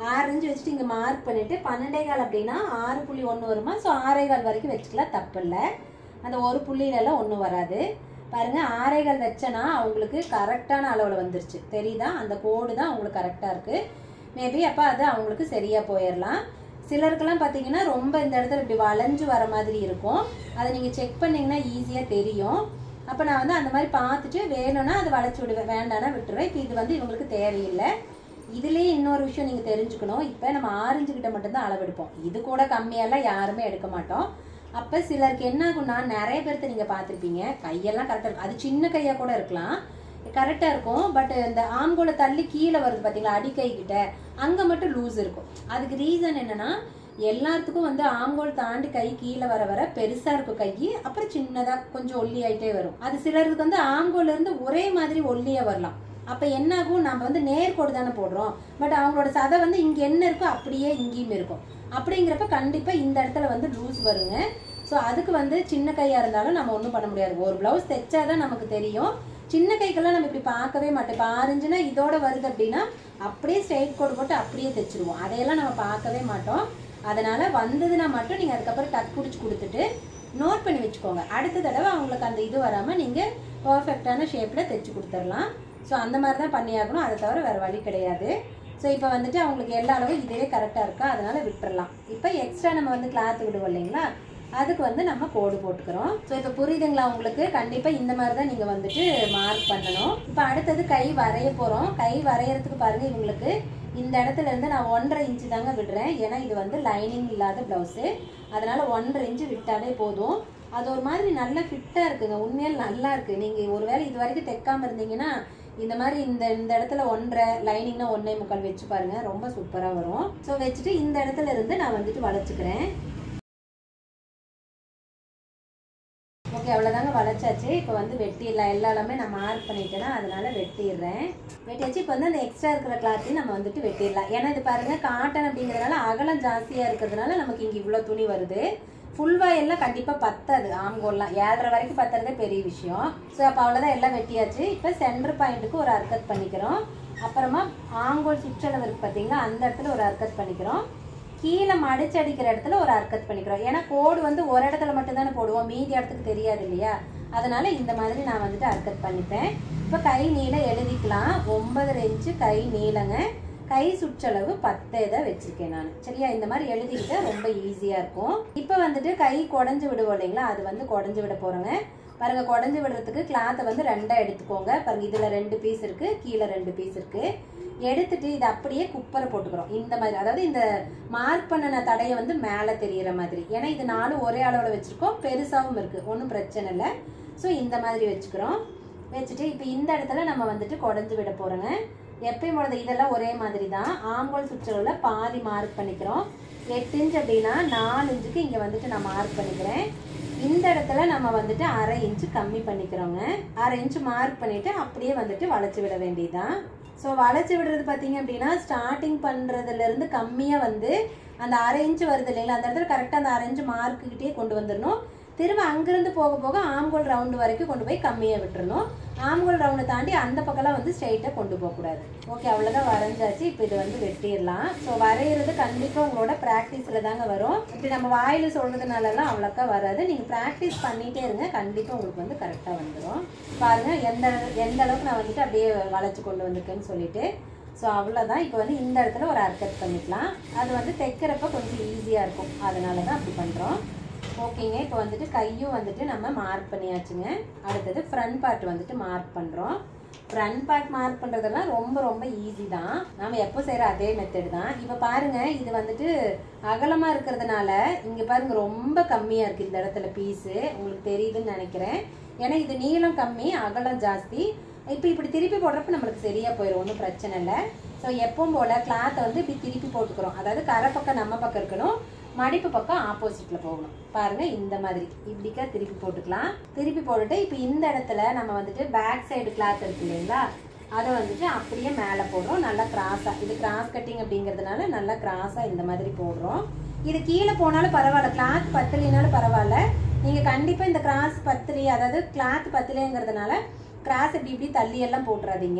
ஆறு இன்ச்சு வச்சுட்டு இங்கே மார்க் பண்ணிட்டு பன்னெண்டே கால் அப்படின்னா ஆறு புள்ளி ஒன்று வருமா ஸோ ஆறே கால் வரைக்கும் வச்சுக்கலாம் தப்பு இல்லை அந்த ஒரு புள்ளியிலலாம் ஒன்றும் வராது பாருங்க ஆறே கால் வச்சேன்னா அவங்களுக்கு கரெக்டான அளவில் வந்துருச்சு தெரியுதா அந்த கோடு தான் அவங்களுக்கு கரெக்டாக இருக்கு மேபி அப்போ அது அவங்களுக்கு சரியாக போயிடலாம் சிலருக்கெல்லாம் பார்த்தீங்கன்னா ரொம்ப இந்த இடத்துல இப்படி வளைஞ்சு வர மாதிரி இருக்கும் அதை நீங்கள் செக் பண்ணீங்கன்னா ஈஸியாக தெரியும் அப்போ நான் வந்து அந்த மாதிரி பார்த்துட்டு வேணும்னா அதை வளைச்சி விடுவேன் வேண்டாம்னா விட்டுருவேன் இப்போ இது வந்து இவங்களுக்கு தேவையில்லை இதுலேயே இன்னொரு விஷயம் நீங்கள் தெரிஞ்சுக்கணும் இப்போ நம்ம ஆரஞ்சு கிட்ட மட்டும்தான் அளவெடுப்போம் இது கூட கம்மியெல்லாம் யாருமே எடுக்க மாட்டோம் அப்போ சிலருக்கு என்ன ஆகும்னா நிறைய பேர்த்த நீங்கள் பார்த்துருப்பீங்க கையெல்லாம் கரெக்டாக இருக்கும் அது சின்ன கையாக கூட இருக்கலாம் கரெக்டாக இருக்கும் பட் இந்த ஆங்கோலை தள்ளி கீழே வருது பார்த்தீங்களா அடிக்கை கிட்ட அங்கே மட்டும் லூஸ் இருக்கும் அதுக்கு ரீசன் என்னன்னா எல்லாத்துக்கும் வந்து ஆங்கோல் தாண்டி கை கீழே வர வர பெருசா இருக்கும் கை அப்புறம் சின்னதா கொஞ்சம் ஒல்லி ஆயிட்டே வரும் அது சிலருக்கு வந்து ஆங்கோல்ல இருந்து ஒரே மாதிரி ஒல்லியா வரலாம் அப்ப என்ன ஆகும் நம்ம வந்து நேர்கோடு தானே போடுறோம் பட் அவங்களோட சதை வந்து இங்க என்ன இருக்கோ அப்படியே இங்கேயும் இருக்கும் அப்படிங்கிறப்ப கண்டிப்பா இந்த இடத்துல வந்து லூஸ் வருங்க ஸோ அதுக்கு வந்து சின்ன கையா இருந்தாலும் நம்ம ஒன்றும் பண்ண முடியாது ஒரு பிளவுஸ் தைச்சாதான் நமக்கு தெரியும் சின்ன கைக்கெல்லாம் நம்ம இப்படி பார்க்கவே மாட்டோம் இப்போ ஆரஞ்சுனா இதோட வருது அப்படின்னா அப்படியே ஸ்ட்ரைட் கோடு போட்டு அப்படியே தைச்சிருவோம் அதையெல்லாம் நம்ம பார்க்கவே மாட்டோம் அதனால வந்ததுன்னா மட்டும் நீங்கள் அதுக்கப்புறம் டக் பிடிச்சி கொடுத்துட்டு நோட் பண்ணி வச்சுக்கோங்க அடுத்த தடவை அவங்களுக்கு அந்த இது வராமல் நீங்கள் பர்ஃபெக்டான ஷேப்பில் தைச்சு கொடுத்துடலாம் ஸோ அந்த மாதிரி தான் பண்ணியாகணும் அதை தவிர வேறு வழி கிடையாது ஸோ இப்போ வந்துட்டு அவங்களுக்கு எல்லா அளவும் இதுவே கரெக்டாக இருக்கா அதனால விட்டுறலாம் இப்போ எக்ஸ்ட்ரா நம்ம வந்து கிளாத் விடுவோம் இல்லைங்களா அதுக்கு வந்து நம்ம கோடு போட்டுக்கிறோம் ஸோ இப்போ புரியுதுங்களா உங்களுக்கு கண்டிப்பாக இந்த மாதிரி தான் நீங்கள் வந்துட்டு மார்க் பண்ணணும் இப்போ அடுத்தது கை வரைய போகிறோம் கை வரையறதுக்கு பாருங்க இவங்களுக்கு இந்த இடத்துல இருந்து நான் ஒன்றரை இன்ச்சு தாங்க விடுறேன் ஏன்னா இது வந்து லைனிங் இல்லாத ப்ளவுஸு அதனால ஒன்றரை இன்ச்சு விட்டாலே போதும் அது ஒரு மாதிரி நல்ல ஃபிட்டாக இருக்குங்க உண்மையால் நல்லா இருக்கு நீங்கள் ஒருவேளை இது வரைக்கும் தைக்காம இருந்தீங்கன்னா இந்த மாதிரி இந்த இந்த இடத்துல ஒன்றரை லைனிங்னா ஒன்றே முக்கால் வச்சு பாருங்க ரொம்ப சூப்பராக வரும் ஸோ வச்சுட்டு இந்த இடத்துல இருந்து நான் வந்துட்டு வளைச்சுக்கிறேன் ஓகே அவ்வளோதாங்க வளைச்சாச்சு இப்போ வந்து வெட்டிடலாம் எல்லா எல்லாமே நான் மார்க் பண்ணிட்டேன்னா அதனால வெட்டிடுறேன் வெட்டியாச்சு இப்போ வந்து அந்த எக்ஸ்ட்ரா இருக்கிற கிளாத்தையும் நம்ம வந்துட்டு வெட்டிடலாம் ஏன்னா இது பாருங்க காட்டன் அப்படிங்கிறதுனால அகலம் ஜாஸ்தியாக இருக்கிறதுனால நமக்கு இங்கே இவ்வளோ துணி வருது ஃபுல் வாயெல்லாம் கண்டிப்பாக பத்தாது ஆம்கோல்லாம் ஏழரை வரைக்கும் பத்துறதே பெரிய விஷயம் ஸோ அப்போ அவ்வளோதான் எல்லாம் வெட்டியாச்சு இப்போ சென்டர் பாயிண்ட்டுக்கு ஒரு அர்க்கத் பண்ணிக்கிறோம் அப்புறமா ஆங்கோல் சுற்றளவு இருக்கு பார்த்தீங்களா அந்த இடத்துல ஒரு அர்க்கத் பண்ணிக்கிறோம் கீழே மடிச்சு அடிக்கிற இடத்துல ஒரு அர்க்கத் பண்ணிக்கிறோம் ஏன்னா கோடு வந்து ஒரு இடத்துல மட்டும் தானே போடுவோம் மீதி இடத்துக்கு தெரியாது இல்லையா அதனால இந்த மாதிரி நான் வந்துட்டு அர்க்கத் பண்ணிப்பேன் இப்போ கை நீளம் எழுதிக்கலாம் ஒன்பதரை இன்ச்சு கை நீளங்க கை சுற்றளவு பத்தே தான் வச்சிருக்கேன் நான் சரியா இந்த மாதிரி எழுதிக்கிட்டா ரொம்ப ஈஸியா இருக்கும் இப்போ வந்துட்டு கை குடஞ்சு விடுவோம் இல்லைங்களா அது வந்து குடஞ்சு விட போறோங்க பாருங்க குடஞ்சு விடுறதுக்கு கிளாத்தை வந்து ரெண்டா எடுத்துக்கோங்க பாருங்க இதுல ரெண்டு பீஸ் இருக்கு கீழே ரெண்டு பீஸ் இருக்கு எடுத்துட்டு இதை அப்படியே குப்பரை போட்டுக்கிறோம் இந்த மாதிரி அதாவது இந்த மார்க் பண்ணின தடையை வந்து மேலே தெரியிற மாதிரி ஏன்னா இது நாலும் ஒரே அளவில் வச்சிருக்கோம் பெருசாகவும் இருக்கு ஒன்றும் பிரச்சனை இல்லை ஸோ இந்த மாதிரி வச்சுக்கிறோம் வச்சுட்டு இப்போ இந்த இடத்துல நம்ம வந்துட்டு குடஞ்சு விட போறோங்க எப்பயும் போல இதெல்லாம் ஒரே மாதிரி தான் ஆம்போல் சுற்றுகளில் பாதி மார்க் பண்ணிக்கிறோம் எட்டு இன்ச் அப்படின்னா நாலு இன்ச்சுக்கு இங்கே வந்துட்டு நான் மார்க் பண்ணிக்கிறேன் இந்த இடத்துல நம்ம வந்துட்டு அரை இன்ச்சு கம்மி பண்ணிக்கிறோங்க அரை இன்ச்சு மார்க் பண்ணிட்டு அப்படியே வந்துட்டு வளைச்சி விட வேண்டியதுதான் ஸோ வளைச்சி விடுறது பார்த்தீங்க அப்படின்னா ஸ்டார்டிங் பண்ணுறதுல இருந்து கம்மியாக வந்து அந்த அரை இன்ச்சு வருது இல்லைங்களா அந்த இடத்துல கரெக்டாக அந்த அரை இன்ச்சு மார்க்குக்கிட்டே கொண்டு வந்துடணும் திரும்ப அங்கிருந்து போக போக ஆம்கோல் ரவுண்டு வரைக்கும் கொண்டு போய் கம்மியாக விட்டுறணும் ஆம்கோல் ரவுண்டை தாண்டி அந்த பக்கம்லாம் வந்து ஸ்ட்ரைட்டாக கொண்டு போகக்கூடாது ஓகே அவ்வளோதான் வரைஞ்சாச்சு இப்போ இது வந்து வெட்டிடலாம் ஸோ வரைகிறது கண்டிப்பாக உங்களோட ப்ராக்டிஸில் தாங்க வரும் இப்படி நம்ம வாயில் சொல்கிறதுனாலலாம் அவ்வளோக்கா வராது நீங்கள் ப்ராக்டிஸ் பண்ணிகிட்டே இருங்க கண்டிப்பாக உங்களுக்கு வந்து கரெக்டாக வந்துடும் பாருங்கள் எந்த எந்த அளவுக்கு நான் வந்துட்டு அப்படியே வளைச்சி கொண்டு வந்திருக்கேன்னு சொல்லிட்டு ஸோ அவ்வளோதான் இப்போ வந்து இந்த இடத்துல ஒரு அர்க்கட் பண்ணிக்கலாம் அது வந்து தைக்கிறப்ப கொஞ்சம் ஈஸியாக இருக்கும் அதனால தான் அப்படி பண்ணுறோம் ஓகேங்க இப்போ வந்துட்டு கையும் வந்துட்டு நம்ம மார்க் பண்ணியாச்சுங்க அடுத்தது ஃப்ரண்ட் பார்ட் வந்துட்டு மார்க் பண்ணுறோம் ஃப்ரண்ட் பார்ட் மார்க் பண்ணுறதெல்லாம் ரொம்ப ரொம்ப ஈஸி தான் நாம எப்போ செய்கிற அதே மெத்தட் தான் இப்போ பாருங்க இது வந்துட்டு அகலமாக இருக்கிறதுனால இங்கே பாருங்க ரொம்ப கம்மியாக இருக்குது இந்த இடத்துல பீஸு உங்களுக்கு தெரியுதுன்னு நினைக்கிறேன் ஏன்னா இது நீளம் கம்மி அகலம் ஜாஸ்தி இப்போ இப்படி திருப்பி போடுறப்ப நம்மளுக்கு சரியாக போயிடும் ஒன்றும் பிரச்சனை இல்லை ஸோ எப்பவும் போல் கிளாத்தை வந்து இப்படி திருப்பி போட்டுக்கிறோம் அதாவது கரை பக்கம் நம்ம பக்கம் இருக்கணும் மடிப்பு பக்கம் ஆப்போசிட்ல போகணும் பாருங்க இந்த மாதிரி இப்படிக்கா திருப்பி போட்டுக்கலாம் திருப்பி போட்டுட்டு இப்போ இந்த இடத்துல நம்ம வந்துட்டு பேக் சைடு கிளாத் இருக்கு இல்லைங்களா அதை வந்துட்டு அப்படியே மேலே போடுறோம் நல்லா கிராஸாக இது கிராஸ் கட்டிங் அப்படிங்கிறதுனால நல்லா கிராஸாக இந்த மாதிரி போடுறோம் இது கீழே போனாலும் பரவாயில்ல கிளாத் பத்தலினாலும் பரவாயில்ல நீங்கள் கண்டிப்பாக இந்த கிராஸ் பத்தலி அதாவது கிளாத் பத்தலைங்கிறதுனால கிராஸ் இப்படி இப்படி தள்ளி எல்லாம் போட்டுறாதீங்க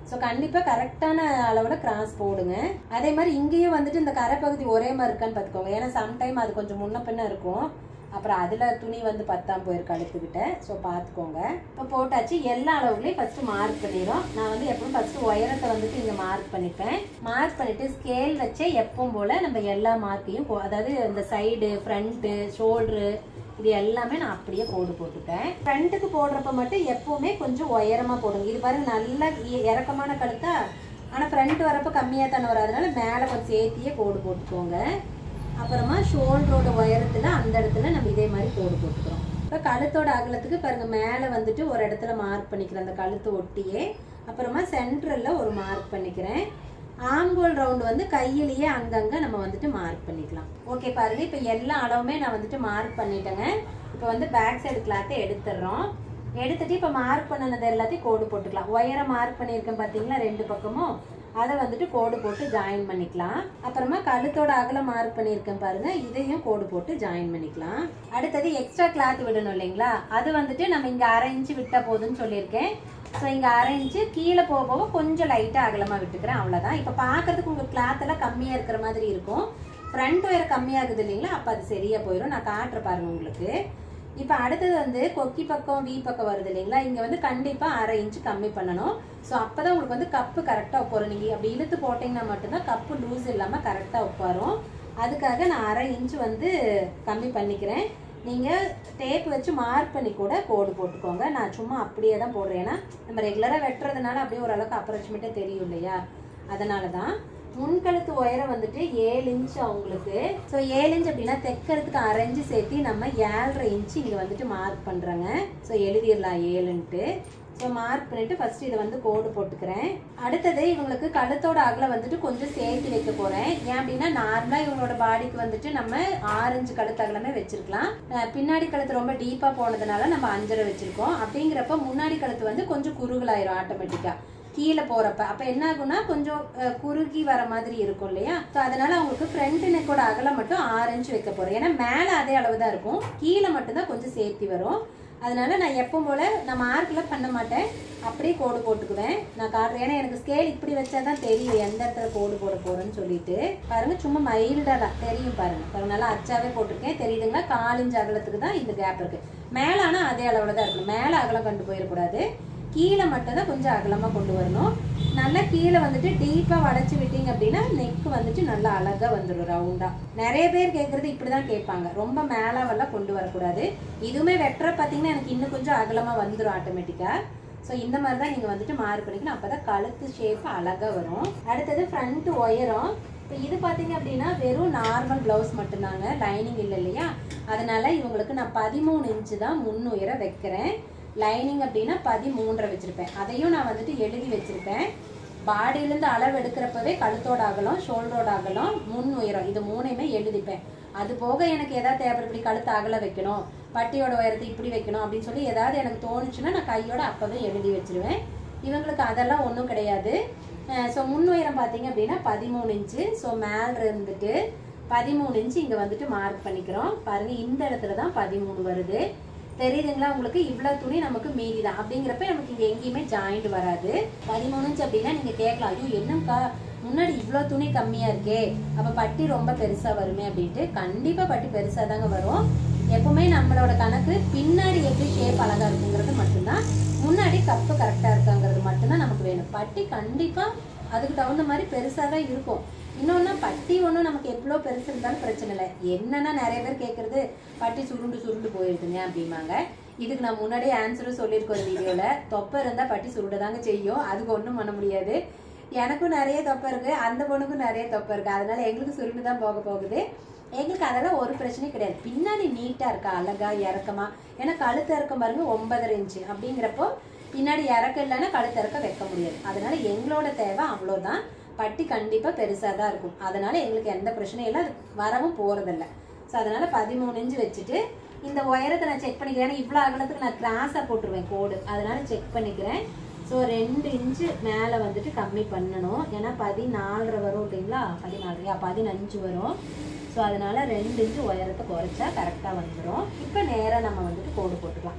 ஸோ கண்டிப்பாக கரெக்டான அளவில் கிராஸ் போடுங்க அதே மாதிரி இங்கேயும் வந்துட்டு இந்த கரை பகுதி ஒரே மாதிரி இருக்கான்னு பார்த்துக்கோங்க ஏன்னா சம்டைம் அது கொஞ்சம் முன்ன பின்ன இருக்கும் அப்புறம் அதில் துணி வந்து பத்தாம் போயிருக்கு கழுத்துக்கிட்ட ஸோ பார்த்துக்கோங்க இப்போ போட்டாச்சு எல்லா அளவுகளையும் ஃபஸ்ட்டு மார்க் பண்ணிடும் நான் வந்து எப்பவும் ஃபஸ்ட்டு உயரத்தை வந்துட்டு இங்கே மார்க் பண்ணிப்பேன் மார்க் பண்ணிவிட்டு ஸ்கேல் வச்சே எப்பவும் போல் நம்ம எல்லா மார்க்கையும் போ அதாவது இந்த சைடு ஃப்ரண்ட்டு ஷோல்ட்ரு இது எல்லாமே நான் அப்படியே கோடு போட்டுட்டேன் ஃப்ரண்ட்டுக்கு போடுறப்ப மட்டும் எப்பவுமே கொஞ்சம் உயரமா போடுங்க இது பாருங்க நல்ல இ- இறக்கமான கழுத்தா ஆனா ஃப்ரண்ட் வரப்ப கம்மியா தானே வரும் அதனால மேல கொஞ்சம் சேர்த்தியே கோடு போட்டுக்கோங்க அப்புறமா ஷோல்டரோட உயரத்துல அந்த இடத்துல நம்ம இதே மாதிரி கோடு போட்டுக்கிறோம் இப்போ கழுத்தோட அகலத்துக்கு பாருங்க மேலே வந்துட்டு ஒரு இடத்துல மார்க் பண்ணிக்கிறேன் அந்த கழுத்து ஒட்டியே அப்புறமா சென்ட்ரல்ல ஒரு மார்க் பண்ணிக்கிறேன் ஆம்போல் ரவுண்ட் வந்து கையிலேயே அங்கங்க நம்ம வந்துட்டு மார்க் பண்ணிக்கலாம் ஓகே பாருங்க இப்போ எல்லா அளவுமே நான் வந்துட்டு மார்க் பண்ணிட்டேங்க இப்போ வந்து பேக் சைடு கிளாத்தை எடுத்துடுறோம் எடுத்துட்டு இப்போ மார்க் பண்ணனது எல்லாத்தையும் கோடு போட்டுக்கலாம் உயரம் மார்க் பண்ணியிருக்கேன் பார்த்தீங்களா ரெண்டு பக்கமும் அதை வந்துட்டு கோடு போட்டு ஜாயின் பண்ணிக்கலாம் அப்புறமா கழுத்தோட அகலம் மார்க் பண்ணியிருக்கேன் பாருங்க இதையும் கோடு போட்டு ஜாயின் பண்ணிக்கலாம் அடுத்தது எக்ஸ்ட்ரா கிளாத் விடணும் இல்லைங்களா அது வந்துட்டு நம்ம இங்கே அரை இன்ச்சு விட்டா போதும்னு சொல்லியிருக்கேன் ஸோ இங்கே அரை இன்ச்சு கீழே போக போக கொஞ்சம் லைட்டாக அகலமாக விட்டுக்கிறேன் அவ்வளோதான் இப்போ பார்க்கறதுக்கு உங்கள் கிளாத் எல்லாம் கம்மியாக இருக்கிற மாதிரி இருக்கும் ஃப்ரண்ட் ஒயர் கம்மியாகுது இல்லைங்களா அப்போ அது சரியாக போயிடும் நான் காட்டுற பாருங்க உங்களுக்கு இப்போ அடுத்தது வந்து கொக்கி பக்கம் வி பக்கம் வருது இல்லைங்களா இங்கே வந்து கண்டிப்பாக அரை இன்ச்சு கம்மி பண்ணணும் ஸோ அப்போ தான் உங்களுக்கு வந்து கப்பு கரெக்டாக உட்காரும் நீங்கள் அப்படி இழுத்து போட்டிங்கன்னா மட்டும்தான் கப்பு லூஸ் இல்லாமல் கரெக்டாக உட்காரும் அதுக்காக நான் அரை இன்ச்சு வந்து கம்மி பண்ணிக்கிறேன் நீங்கள் டேப் வச்சு மார்க் பண்ணி கூட கோடு போட்டுக்கோங்க நான் சும்மா அப்படியே தான் போடுறேன் ஏன்னா நம்ம ரெகுலராக வெட்டுறதுனால அப்படியே ஓரளவுக்கு அப்ரோச்மெண்ட்டே தெரியும் இல்லையா அதனால தான் முன்கழுத்து உயரம் வந்துட்டு ஏழு இன்ச் அவங்களுக்கு ஸோ ஏழு இன்ச் அப்படின்னா தைக்கிறதுக்கு அரை இன்ச்சு சேர்த்து நம்ம ஏழரை இன்ச்சு இங்கே வந்துட்டு மார்க் பண்ணுறோங்க ஸோ எழுதிடலாம் ஏழுன்ட்டு ஸோ மார்க் பண்ணிட்டு ஃபர்ஸ்ட் இதை வந்து கோடு போட்டுக்கிறேன் அடுத்தது இவங்களுக்கு கழுத்தோட அகலம் வந்துட்டு கொஞ்சம் சேர்த்து வைக்க போறேன் ஏன் அப்படின்னா நார்மலாக இவங்களோட பாடிக்கு வந்துட்டு நம்ம ஆரஞ்சு கழுத்து அகலமே வச்சிருக்கலாம் அஹ் பின்னாடி கழுத்து ரொம்ப டீப்பா போனதுனால நம்ம அஞ்சரை வச்சிருக்கோம் அப்படிங்கிறப்ப முன்னாடி கழுத்து வந்து கொஞ்சம் குறுகலாயிரும் ஆட்டோமேட்டிக்கா கீழே போறப்ப அப்ப என்ன ஆகும்னா கொஞ்சம் அஹ், குறுகி வர மாதிரி இருக்கும் இல்லையா ஸோ அதனால அவங்களுக்கு ஃப்ரண்ட் நெக்கோட அகலம் மட்டும் ஆரஞ்சு வைக்க போறேன் ஏன்னா மேல அதே அளவு தான் இருக்கும் கீழே மட்டும்தான் கொஞ்சம் சேர்த்தி வரும் அதனால நான் எப்பவும் போல நான் மார்க்கில் பண்ண மாட்டேன் அப்படியே கோடு போட்டுக்குவேன் நான் காட்டுறேன் ஏன்னா எனக்கு ஸ்கேல் இப்படி வச்சா தான் தெரியும் எந்த இடத்துல கோடு போட போறேன்னு சொல்லிட்டு பாருங்க சும்மா மைல்டா தான் தெரியும் பாருங்க பாருங்க நல்லா அச்சாவே போட்டிருக்கேன் தெரியுதுங்களா காலிஞ்சு அகலத்துக்கு தான் இந்த கேப் இருக்கு மேல ஆனா அதே அளவுல தான் இருக்கணும் மேல அகலம் கண்டு போயிடக்கூடாது கீழே மட்டும் தான் கொஞ்சம் அகலமா கொண்டு வரணும் நல்லா கீழே வந்துட்டு டீப்பா வளைச்சு விட்டீங்க அப்படின்னா நெக் வந்துட்டு நல்லா அழகா வந்துடும் ரவுண்டா நிறைய பேர் கேட்கறது இப்படிதான் கேட்பாங்க ரொம்ப மேலாவெல்லாம் கொண்டு வரக்கூடாது இதுவுமே வெட்டுற பார்த்தீங்கன்னா எனக்கு இன்னும் கொஞ்சம் அகலமா வந்துடும் ஆட்டோமேட்டிக்கா ஸோ இந்த மாதிரி தான் நீங்கள் வந்துட்டு மார்க் பண்ணிக்கணும் அப்போ தான் கழுத்து ஷேப் அழகாக வரும் அடுத்தது ஃப்ரண்ட் ஒயரம் இப்போ இது பார்த்தீங்க அப்படின்னா வெறும் நார்மல் ப்ளவுஸ் மட்டும்தாங்க லைனிங் இல்லை இல்லையா அதனால இவங்களுக்கு நான் பதிமூணு இன்ச்சு தான் முன்னுயரம் வைக்கிறேன் லைனிங் அப்படின்னா பதிமூன்றரை வச்சிருப்பேன் அதையும் நான் வந்துட்டு எழுதி வச்சிருப்பேன் பாடியிலேருந்து அளவு எடுக்கிறப்பவே கழுத்தோட அகலம் ஷோல்டரோட அகலம் முன் உயரம் இது மூணையுமே எழுதிப்பேன் அது போக எனக்கு எதாவது தேவைப்படும் இப்படி கழுத்து அகல வைக்கணும் பட்டியோட உயரத்தை இப்படி வைக்கணும் அப்படின்னு சொல்லி ஏதாவது எனக்கு தோணுச்சுன்னா நான் கையோட அப்பவே எழுதி வச்சிருவேன் இவங்களுக்கு அதெல்லாம் ஒன்றும் கிடையாது ஸோ முன் உயரம் பார்த்தீங்க அப்படின்னா பதிமூணு இன்ச்சு ஸோ மேல இருந்துட்டு பதிமூணு இன்ச்சு இங்கே வந்துட்டு மார்க் பண்ணிக்கிறோம் பாருங்க இந்த இடத்துல தான் பதிமூணு வருது தெரியுதுங்களா உங்களுக்கு இவ்வளோ துணி நமக்கு மீதி தான் அப்படிங்கிறப்ப நமக்கு இங்கே எங்கேயுமே ஜாயிண்ட் வராது பதிமூணு இன்ச் அப்படின்னா நீங்கள் கேட்கலாம் ஐயோ என்னக்கா முன்னாடி இவ்வளோ துணி கம்மியாக இருக்கே அப்போ பட்டி ரொம்ப பெருசாக வருமே அப்படின்ட்டு கண்டிப்பாக பட்டி பெருசாக தாங்க வரும் எப்பவுமே நம்மளோட கணக்கு பின்னாடி எப்படி ஷேப் அழகா இருக்குங்கிறது மட்டும்தான் முன்னாடி கப்பு கரெக்டாக இருக்காங்கிறது மட்டும்தான் நமக்கு வேணும் பட்டி கண்டிப்பாக அதுக்கு தகுந்த மாதிரி பெருசாக தான் இருக்கும் இன்னொன்று பட்டி ஒன்றும் நமக்கு எவ்வளோ பெருசு இருந்தாலும் பிரச்சனை இல்லை என்னன்னா நிறைய பேர் கேட்குறது பட்டி சுருண்டு சுருண்டு போயிருதுங்க அப்படிம்பாங்க இதுக்கு நான் முன்னாடியே ஆன்சரும் சொல்லியிருக்கோம் ஒரு வீடியோவில் தொப்பை இருந்தால் பட்டி சுருட தாங்க செய்யும் அதுக்கு ஒன்றும் பண்ண முடியாது எனக்கும் நிறைய தொப்பை இருக்கு அந்த பொண்ணுக்கும் நிறைய தொப்பை இருக்கு அதனால எங்களுக்கு சுருண்டு தான் போக போகுது எங்களுக்கு அதெல்லாம் ஒரு பிரச்சனையும் கிடையாது பின்னாடி நீட்டா இருக்கா அழகா இறக்கமா ஏன்னா கழுத்து இறக்கம் பாருங்க ஒன்பதரை இன்ச்சு அப்படிங்கிறப்போ பின்னாடி இறக்கம் இல்லைன்னா கழுத்து இறக்க வைக்க முடியாது அதனால எங்களோட தேவை அவ்வளோதான் பட்டி கண்டிப்பா பெருசா தான் இருக்கும் அதனால எங்களுக்கு எந்த பிரச்சனையும் இல்லை அது வரவும் போறதில்ல ஸோ அதனால பதிமூணு இன்ச்சு வச்சுட்டு இந்த உயரத்தை நான் செக் பண்ணிக்கிறேன் ஏன்னா இவ்வளோ அகலத்துக்கு நான் கிராஸாக போட்டுருவேன் கோடு அதனால செக் பண்ணிக்கிறேன் ஸோ ரெண்டு இன்ச்சு மேலே வந்துட்டு கம்மி பண்ணணும் ஏன்னா பதினாலரை வரும் இல்லைங்களா பதினாலரையா பதினஞ்சு வரும் ஸோ அதனால ரெண்டு இன்ச்சு உயரத்தை குறைச்சா கரெக்டாக வந்துடும் இப்போ நேராக நம்ம வந்துட்டு கோடு போட்டுக்கலாம்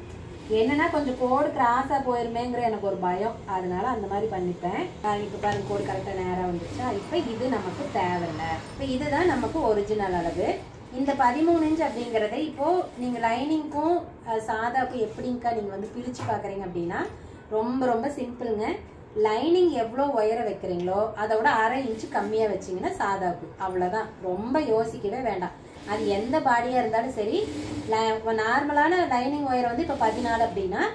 என்னன்னா கொஞ்சம் கோடு கிராஸாக போயிருமேங்கிற எனக்கு ஒரு பயம் அதனால அந்த மாதிரி பண்ணிப்பேன் இப்போ பாருங்க கோடு கரெக்டாக நேராக வந்துருச்சா இப்போ இது நமக்கு தேவையில்லை இப்போ இதுதான் நமக்கு ஒரிஜினல் அளவு இந்த பதிமூணு இன்ச் அப்படிங்கிறத இப்போ நீங்க லைனிங்க்கும் சாதாக்கும் எப்படிங்கக்கா நீங்க வந்து பிரிச்சு பாக்குறீங்க அப்படின்னா ரொம்ப ரொம்ப சிம்பிளுங்க லைனிங் எவ்வளோ உயர வைக்கிறீங்களோ அதோட அரை இன்ச்சு கம்மியாக வச்சிங்கன்னா சாதாக்கு அவ்வளோதான் ரொம்ப யோசிக்கவே வேண்டாம் அது எந்த பாடியாக இருந்தாலும் சரி நார்மலான லைனிங் உயரம் வந்து இப்போ பதினாலு அப்படின்னா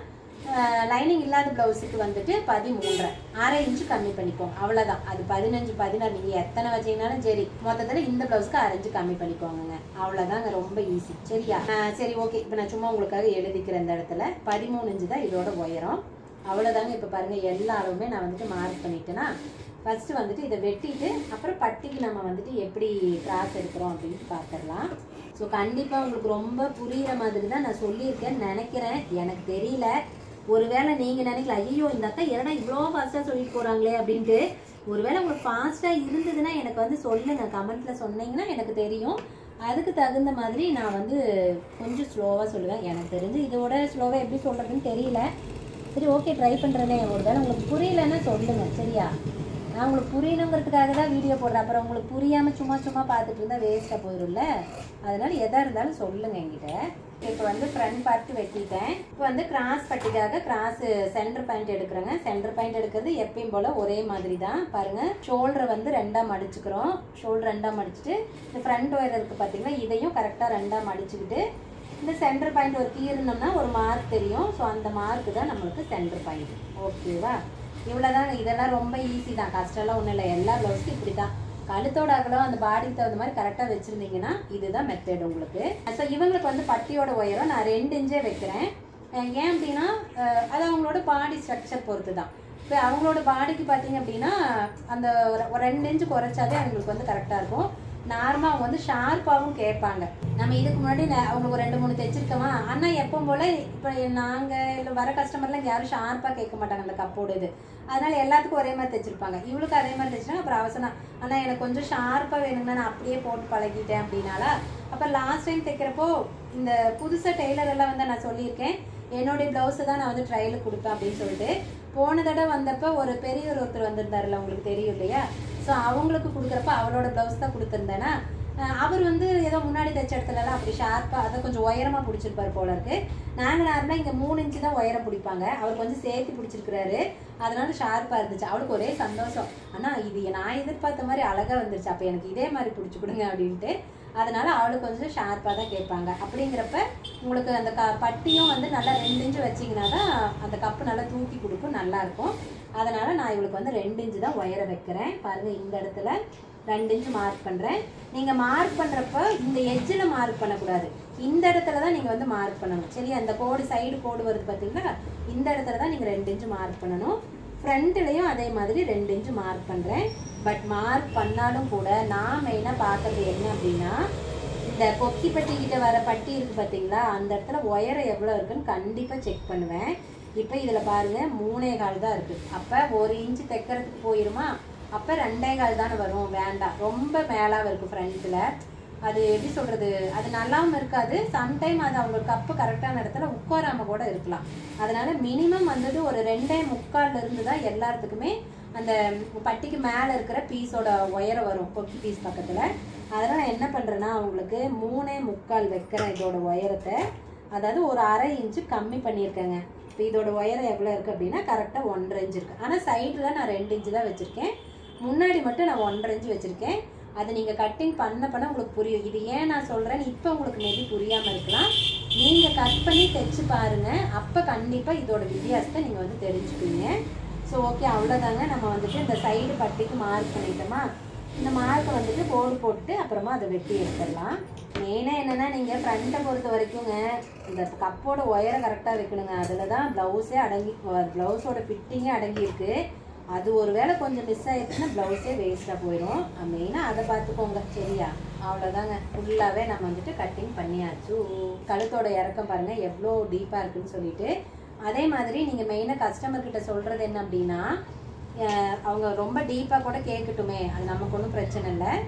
லைனிங் இல்லாத ப்ளவுஸுக்கு வந்துட்டு பதிமூன்றரை அரை இன்ச்சு கம்மி பண்ணிக்கோங்க அவ்வளோதான் அது பதினஞ்சு பதினாறு நீங்கள் எத்தனை வச்சீங்கனாலும் சரி மொத்தத்தில் இந்த ப்ளவுஸ்க்கு அரை இன்ச்சு கம்மி பண்ணிக்கோங்க அவ்வளோதாங்க ரொம்ப ஈஸி சரியா ஆஹ் சரி ஓகே இப்போ நான் சும்மா உங்களுக்காக எழுதிக்கிறேன் இந்த இடத்துல பதிமூணு இன்ச்சு தான் இதோட உயரம் அவ்வளோதாங்க இப்போ பாருங்கள் எல்லா அளவுமே நான் வந்துட்டு மார்க் பண்ணிட்டேன்னா ஃபஸ்ட்டு வந்துட்டு இதை வெட்டிட்டு அப்புறம் பட்டிக்கு நம்ம வந்துட்டு எப்படி கிராஸ் எடுக்கிறோம் அப்படின்ட்டு பார்த்துடலாம் ஸோ கண்டிப்பாக உங்களுக்கு ரொம்ப புரிகிற மாதிரி தான் நான் சொல்லியிருக்கேன்னு நினைக்கிறேன் எனக்கு தெரியல ஒருவேளை நீங்கள் நினைக்கலாம் ஐயோ இந்த அக்கா என்னடா இவ்வளோ ஃபாஸ்ட்டாக சொல்லிட்டு போகிறாங்களே அப்படின்ட்டு ஒருவேளை உங்களுக்கு ஃபாஸ்ட்டாக இருந்ததுன்னா எனக்கு வந்து சொல்லுங்கள் கமெண்ட்டில் சொன்னீங்கன்னா எனக்கு தெரியும் அதுக்கு தகுந்த மாதிரி நான் வந்து கொஞ்சம் ஸ்லோவாக சொல்லுவேன் எனக்கு தெரிஞ்சு இதோட ஸ்லோவாக எப்படி சொல்கிறதுன்னு தெரியல சரி ஓகே ட்ரை பண்ணுறேனே ஒரு வேளை உங்களுக்கு புரியலன்னா சொல்லுங்கள் சரியா நான் உங்களுக்கு புரியணுங்கிறதுக்காக தான் வீடியோ போடுறேன் அப்புறம் உங்களுக்கு புரியாமல் சும்மா சும்மா பார்த்துட்டு இருந்தால் வேஸ்ட்டாக போயிடும்ல அதனால எதாக இருந்தாலும் சொல்லுங்கள் என்கிட்ட இப்போ வந்து ஃப்ரண்ட் பார்ட் வெட்டிட்டேன் இப்போ வந்து கிராஸ் பட்டிக்காக கிராஸ் சென்டர் பாயிண்ட் எடுக்கிறேங்க சென்டர் பாயிண்ட் எடுக்கிறது எப்பயும் போல் ஒரே மாதிரி தான் பாருங்கள் ஷோல்டரை வந்து ரெண்டாக மடிச்சுக்கிறோம் ஷோல்டர் ரெண்டாக மடிச்சுட்டு இந்த ஃப்ரண்ட் ஒயர் இருக்குது பார்த்தீங்கன்னா இதையும் கரெக்டாக ரெண்டாக மடிச்சுக்கிட்டு இந்த சென்டர் பாயிண்ட் ஒரு கீறுனோம்னா ஒரு மார்க் தெரியும் ஸோ அந்த மார்க் தான் நம்மளுக்கு சென்டர் பாயிண்ட் ஓகேவா இவ்வளோதாங்க இதெல்லாம் ரொம்ப ஈஸி தான் கஷ்டம்லாம் ஒன்றும் இல்லை எல்லா ப்ளவுஸ்க்கும் இப்படி தான் கழுத்தோட அகலம் அந்த பாடிக்கு தகுந்த மாதிரி கரெக்டாக வச்சுருந்தீங்கன்னா இதுதான் மெத்தட் உங்களுக்கு ஸோ இவங்களுக்கு வந்து பட்டியோட உயரம் நான் ரெண்டு இன்ச்சே வைக்கிறேன் அஹ் ஏன் அப்படின்னா அஹ் அது அவங்களோட பாடி ஸ்ட்ரக்சர் பொறுத்து தான் இப்போ அவங்களோட பாடிக்கு பார்த்தீங்க அப்படின்னா அந்த ஒரு- ஒரு ரெண்டு இன்ச்சு குறைச்சாவே அவங்களுக்கு வந்து கரெக்டாக இருக்கும் நார்மலாக அவங்க வந்து ஷார்ப்பாகவும் கேட்பாங்க நம்ம இதுக்கு முன்னாடி ந- அவங்களுக்கு ஒரு ரெண்டு மூணு தைச்சிருக்கோமா ஆனால் எப்போ போல் இப்போ நாங்கள் இல்லை வர கஸ்டமர்லாம் இங்கே யாரும் ஷார்ப்பாக கேட்க மாட்டாங்க அந்த கப்போட இது அதனால எல்லாத்துக்கும் ஒரே மாதிரி தைச்சிருப்பாங்க இவளுக்கு அதே மாதிரி தைச்சினா அப்புறம் அவசரம் ஆனால் எனக்கு கொஞ்சம் ஷார்ப்பாக வேணும்னா நான் அப்படியே போட்டு பழகிட்டேன் அப்படின்னால அப்போ லாஸ்ட் டைம் தைக்கிறப்போ இந்த புதுசாக டெய்லர் எல்லாம் வந்து நான் சொல்லியிருக்கேன் என்னுடைய ப்ளவுஸை தான் நான் வந்து ட்ரையலுக்கு கொடுப்பேன் அப்படின்னு சொல்லிட்டு போன தடவை வந்தப்போ ஒரு பெரியவர் ஒருத்தர் வந்திருந்தாருல உங்களுக்கு தெரியும் இல்லையா ஸோ அவங்களுக்கு கொடுக்குறப்ப அவளோட ப்ளவுஸ் தான் கொடுத்துருந்தேன்னா அஹ் அவர் வந்து ஏதோ முன்னாடி தைச்ச இடத்துலலாம் அப்படி ஷார்ப்பாக அதை கொஞ்சம் உயரமாக பிடிச்சிருப்பாரு போல இருக்கு நாங்கள் நார்மலாக இங்கே மூணு இன்ச்சு தான் உயரம் பிடிப்பாங்க அவர் கொஞ்சம் சேர்த்து பிடிச்சிருக்கிறாரு அதனால ஷார்ப்பாக இருந்துச்சு அவளுக்கு ஒரே சந்தோஷம் ஆனால் இது நான் எதிர்பார்த்த மாதிரி அழகாக வந்துருச்சு அப்போ எனக்கு இதே மாதிரி பிடிச்சி கொடுங்க அப்படின்ட்டு அதனால அவளுக்கு கொஞ்சம் ஷார்ப்பாக தான் கேட்பாங்க அப்படிங்கிறப்ப உங்களுக்கு அந்த க பட்டியும் வந்து நல்லா ரெண்டு இன்ச்சு வச்சிங்கன்னா தான் அந்த கப்பு நல்லா தூக்கி கொடுக்கும் நல்லா இருக்கும் அதனால நான் இவளுக்கு வந்து ரெண்டு இன்ச்சு தான் உயர வைக்கிறேன் பாருங்க இந்த இடத்துல ரெண்டு இன்ச்சு மார்க் பண்ணுறேன் நீங்கள் மார்க் பண்ணுறப்ப இந்த எட்ஜில் மார்க் பண்ணக்கூடாது இந்த இடத்துல தான் நீங்கள் வந்து மார்க் பண்ணணும் சரியா அந்த கோடு சைடு கோடு வருது பார்த்தீங்களா இந்த இடத்துல தான் நீங்கள் ரெண்டு இன்ச்சு மார்க் பண்ணணும் ஃப்ரண்ட்லேயும் அதே மாதிரி ரெண்டு இன்ச்சு மார்க் பண்ணுறேன் பட் மார்க் பண்ணாலும் கூட நான் மெயினாக பார்க்கறது என்ன அப்படின்னா இந்த கொக்கி பட்டி கிட்ட வர பட்டி இருக்கு பார்த்தீங்களா அந்த இடத்துல உயரம் எவ்வளோ இருக்குன்னு கண்டிப்பாக செக் பண்ணுவேன் இப்போ இதில் பாருங்க மூணே கால் தான் இருக்குது அப்போ ஒரு இன்ச்சு தைக்கிறதுக்கு போயிருமா அப்போ ரெண்டே கால் தானே வரும் வேண்டாம் ரொம்ப மேலாக இருக்குது ஃப்ரண்ட்டில் அது எப்படி சொல்கிறது அது நல்லாவும் இருக்காது சம்டைம் அது அவங்க கப்பு கரெக்டான இடத்துல உட்காராம கூட இருக்கலாம் அதனால மினிமம் வந்துட்டு ஒரு ரெண்டே முக்கால்ல இருந்து தான் எல்லாத்துக்குமே அந்த பட்டிக்கு மேலே இருக்கிற பீஸோட உயரம் வரும் கொக்கி பீஸ் பக்கத்தில் அதனால் நான் என்ன பண்ணுறேன்னா அவங்களுக்கு மூணே முக்கால் வைக்கிறேன் இதோட உயரத்தை அதாவது ஒரு அரை இன்ச்சு கம்மி பண்ணியிருக்கேங்க இப்போ இதோட உயரம் எவ்வளோ இருக்குது அப்படின்னா கரெக்டாக ஒன்றரை இன்ச்சு இருக்குது ஆனால் சைடில் நான் ரெண்டு இன்ச்சு தான் வச்சுருக்கேன் முன்னாடி மட்டும் நான் ஒன்றரை இன்ச்சு வச்சுருக்கேன் அது நீங்கள் கட்டிங் பண்ண பண்ண உங்களுக்கு புரியும் இது ஏன் நான் சொல்கிறேன்னு இப்போ உங்களுக்கு மேபி புரியாமல் இருக்கலாம் நீங்கள் கட் பண்ணி தைச்சு பாருங்கள் அப்போ கண்டிப்பாக இதோட வித்தியாசத்தை நீங்கள் வந்து தெரிஞ்சுப்பீங்க ஸோ ஓகே அவ்வளோதாங்க நம்ம வந்துட்டு இந்த சைடு பட்டிக்கு மார்க் பண்ணிட்டோமா இந்த மார்க்கை வந்துட்டு போர்டு போட்டு அப்புறமா அதை வெட்டி எடுத்துடலாம் மெயினாக என்னென்னா நீங்கள் ஃப்ரண்ட்டை பொறுத்த வரைக்குங்க இந்த கப்போட ஒயரை கரெக்டாக வைக்கணுங்க அதில் தான் ப்ளவுஸே அடங்கி ப்ளவுஸோட ஃபிட்டிங்கே அடங்கியிருக்கு அது ஒரு வேளை கொஞ்சம் மிஸ் ஆயிடுச்சுன்னா ப்ளவுஸே வேஸ்ட்டாக போயிடும் மெயினாக அதை பார்த்துக்கோங்க சரியா அவ்வளோதாங்க ஃபுல்லாகவே நம்ம வந்துட்டு கட்டிங் பண்ணியாச்சு கழுத்தோட இறக்கம் பாருங்கள் எவ்வளோ டீப்பாக இருக்குன்னு சொல்லிட்டு அதே மாதிரி நீங்கள் மெயினாக கஸ்டமர் கிட்ட சொல்கிறது என்ன அப்படின்னா அஹ் அவங்க ரொம்ப டீப்பாக கூட கேட்கட்டுமே அது நமக்கு ஒன்றும் பிரச்சனை இல்லை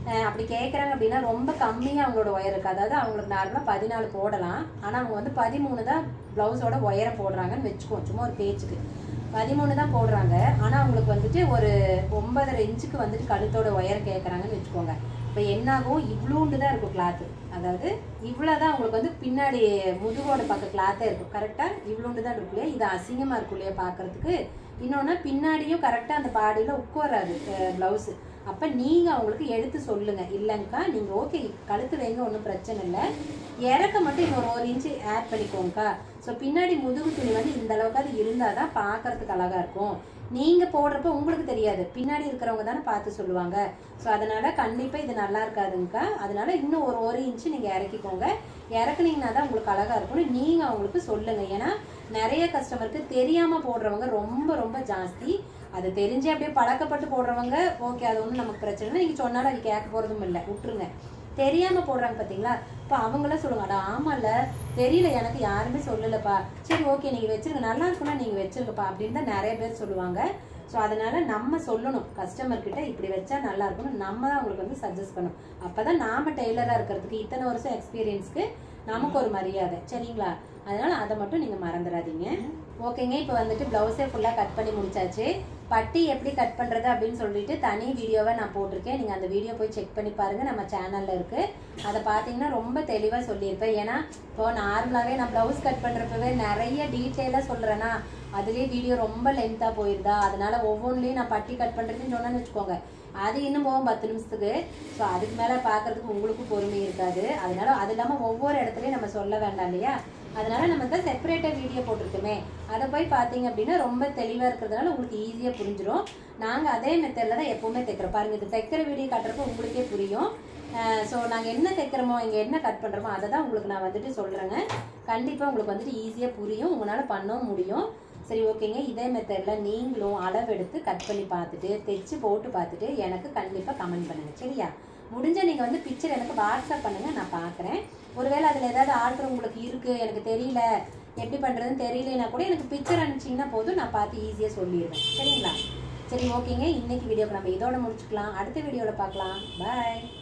அஹ் அப்படி கேட்குறாங்க அப்படின்னா ரொம்ப கம்மியாக அவங்களோட ஒயர் இருக்குது அதாவது அவங்களுக்கு நார்மலாக பதினாலு போடலாம் ஆனால் அவங்க வந்து பதிமூணு தான் ப்ளவுஸோட ஒயரை போடுறாங்கன்னு வச்சுக்குவோம் சும்மா ஒரு பேச்சுக்கு பதிமூணு தான் போடுறாங்க ஆனால் அவங்களுக்கு வந்துட்டு ஒரு ஒன்பதரை இன்ச்சுக்கு வந்துட்டு கழுத்தோட ஒயர் கேட்குறாங்கன்னு வச்சுக்கோங்க இப்போ என்னாகும் இவ்வளோண்டு தான் இருக்கும் கிளாத்து அதாவது இவ்வளோ தான் உங்களுக்கு வந்து பின்னாடி முதுகோட பக்க கிளாத்தே இருக்கும் கரெக்டாக இவ்வளோண்டு தான் இருக்கும் இல்லையா இது அசிங்கமாக இருக்கும் இல்லையா பார்க்கறதுக்கு இன்னொன்று பின்னாடியும் கரெக்டாக அந்த பாடியில் உட்காராது ப்ளவுஸு அப்போ நீங்கள் அவங்களுக்கு எடுத்து சொல்லுங்கள் இல்லைங்க்கா நீங்கள் ஓகே கழுத்து வைங்க ஒன்றும் பிரச்சனை இல்லை இறக்க மட்டும் இன்னொரு ஒரு இன்ச்சு ஆட் பண்ணிக்கோங்கக்கா ஸோ பின்னாடி முதுகு துணி வந்து இந்த அளவுக்காவது இருந்தால் தான் பார்க்கறதுக்கு அழகாக இருக்கும் நீங்கள் போடுறப்ப உங்களுக்கு தெரியாது பின்னாடி இருக்கிறவங்க தானே பார்த்து சொல்லுவாங்க ஸோ அதனால் கண்டிப்பாக இது நல்லா இருக்காதுங்கக்கா அதனால இன்னும் ஒரு ஒரு இன்ச்சு நீங்கள் இறக்கிக்கோங்க இறக்குனீங்கன்னா தான் உங்களுக்கு அழகாக இருக்கும்னு நீங்கள் அவங்களுக்கு சொல்லுங்கள் ஏன்னா நிறைய கஸ்டமருக்கு தெரியாமல் போடுறவங்க ரொம்ப ரொம்ப ஜாஸ்தி அது தெரிஞ்சு அப்படியே பழக்கப்பட்டு போடுறவங்க ஓகே அது ஒன்றும் நமக்கு பிரச்சனை இல்லை நீங்கள் சொன்னாலும் அது கேட்க போகிறதும் இல்லை விட்டுருங்க தெரியாம போடுறாங்க பாத்தீங்களா இப்போ அவங்களாம் சொல்லுங்க அடா ஆமால தெரியல எனக்கு யாருமே சொல்லலப்பா சரி ஓகே நீங்க வச்சிருங்க நல்லா இருக்கும்னா நீங்க வச்சிருங்கப்பா அப்படின்னு தான் நிறைய பேர் சொல்லுவாங்க ஸோ அதனால நம்ம சொல்லணும் கஸ்டமர் கிட்ட இப்படி வச்சா நல்லா இருக்கும்னு நம்ம தான் அவங்களுக்கு வந்து சஜஸ்ட் பண்ணணும் அப்பதான் நாம டெய்லரா இருக்கிறதுக்கு இத்தனை வருஷம் எக்ஸ்பீரியன்ஸ்க்கு நமக்கு ஒரு மரியாதை சரிங்களா அதனால அதை மட்டும் நீங்க மறந்துடாதீங்க ஓகேங்க இப்போ வந்துட்டு பிளவுஸே ஃபுல்லாக கட் பண்ணி முடிச்சாச்சு பட்டி எப்படி கட் பண்ணுறது அப்படின்னு சொல்லிட்டு தனி வீடியோவை நான் போட்டிருக்கேன் நீங்கள் அந்த வீடியோ போய் செக் பண்ணி பாருங்கள் நம்ம சேனலில் இருக்குது அதை பார்த்தீங்கன்னா ரொம்ப தெளிவாக சொல்லியிருப்பேன் ஏன்னா இப்போ நார்மலாகவே நான் ப்ளவுஸ் கட் பண்ணுறப்பவே நிறைய டீட்டெயிலாக சொல்கிறேன்னா அதுலேயே வீடியோ ரொம்ப லென்த்தாக போயிருதா அதனால ஒவ்வொன்றிலையும் நான் பட்டி கட் பண்ணுறதுன்னு சொன்னேன்னு வச்சுக்கோங்க அது இன்னும் போகும் பத்து நிமிஷத்துக்கு ஸோ அதுக்கு மேலே பார்க்கறதுக்கு உங்களுக்கும் பொறுமை இருக்காது அதனால அது இல்லாமல் ஒவ்வொரு இடத்துலையும் நம்ம சொல்ல வேண்டாம் இல்லையா அதனால நம்ம தான் செப்பரேட்டாக வீடியோ போட்டிருக்கோமே அதை போய் பார்த்தீங்க அப்படின்னா ரொம்ப தெளிவாக இருக்கிறதுனால உங்களுக்கு ஈஸியாக புரிஞ்சிடும் நாங்கள் அதே மெத்தடில் தான் எப்போவுமே தைக்கிறோம் பாருங்க இது தைக்கிற வீடியோ காட்டுறப்போ உங்களுக்கே புரியும் ஸோ நாங்கள் என்ன தைக்கிறோமோ இங்கே என்ன கட் பண்ணுறோமோ அதை தான் உங்களுக்கு நான் வந்துட்டு சொல்கிறேங்க கண்டிப்பாக உங்களுக்கு வந்துட்டு ஈஸியாக புரியும் உங்களால் பண்ணவும் முடியும் சரி ஓகேங்க இதே மெத்தடில் நீங்களும் அளவெடுத்து கட் பண்ணி பார்த்துட்டு தைச்சு போட்டு பார்த்துட்டு எனக்கு கண்டிப்பாக கமெண்ட் பண்ணுங்கள் சரியா முடிஞ்ச நீங்கள் வந்து பிக்சர் எனக்கு வாட்ஸ்அப் பண்ணுங்கள் நான் பார்க்குறேன் ஒருவேளை அதில் ஏதாவது ஆர்டர் உங்களுக்கு இருக்குது எனக்கு தெரியல எப்படி பண்ணுறதுன்னு தெரியலனா கூட எனக்கு பிக்சர் அனுப்பிச்சிங்கன்னா போதும் நான் பார்த்து ஈஸியாக சொல்லிடுவேன் சரிங்களா சரி ஓகேங்க இன்னைக்கு வீடியோக்கு நம்ம இதோட முடிச்சுக்கலாம் அடுத்த வீடியோவில் பார்க்கலாம் பாய்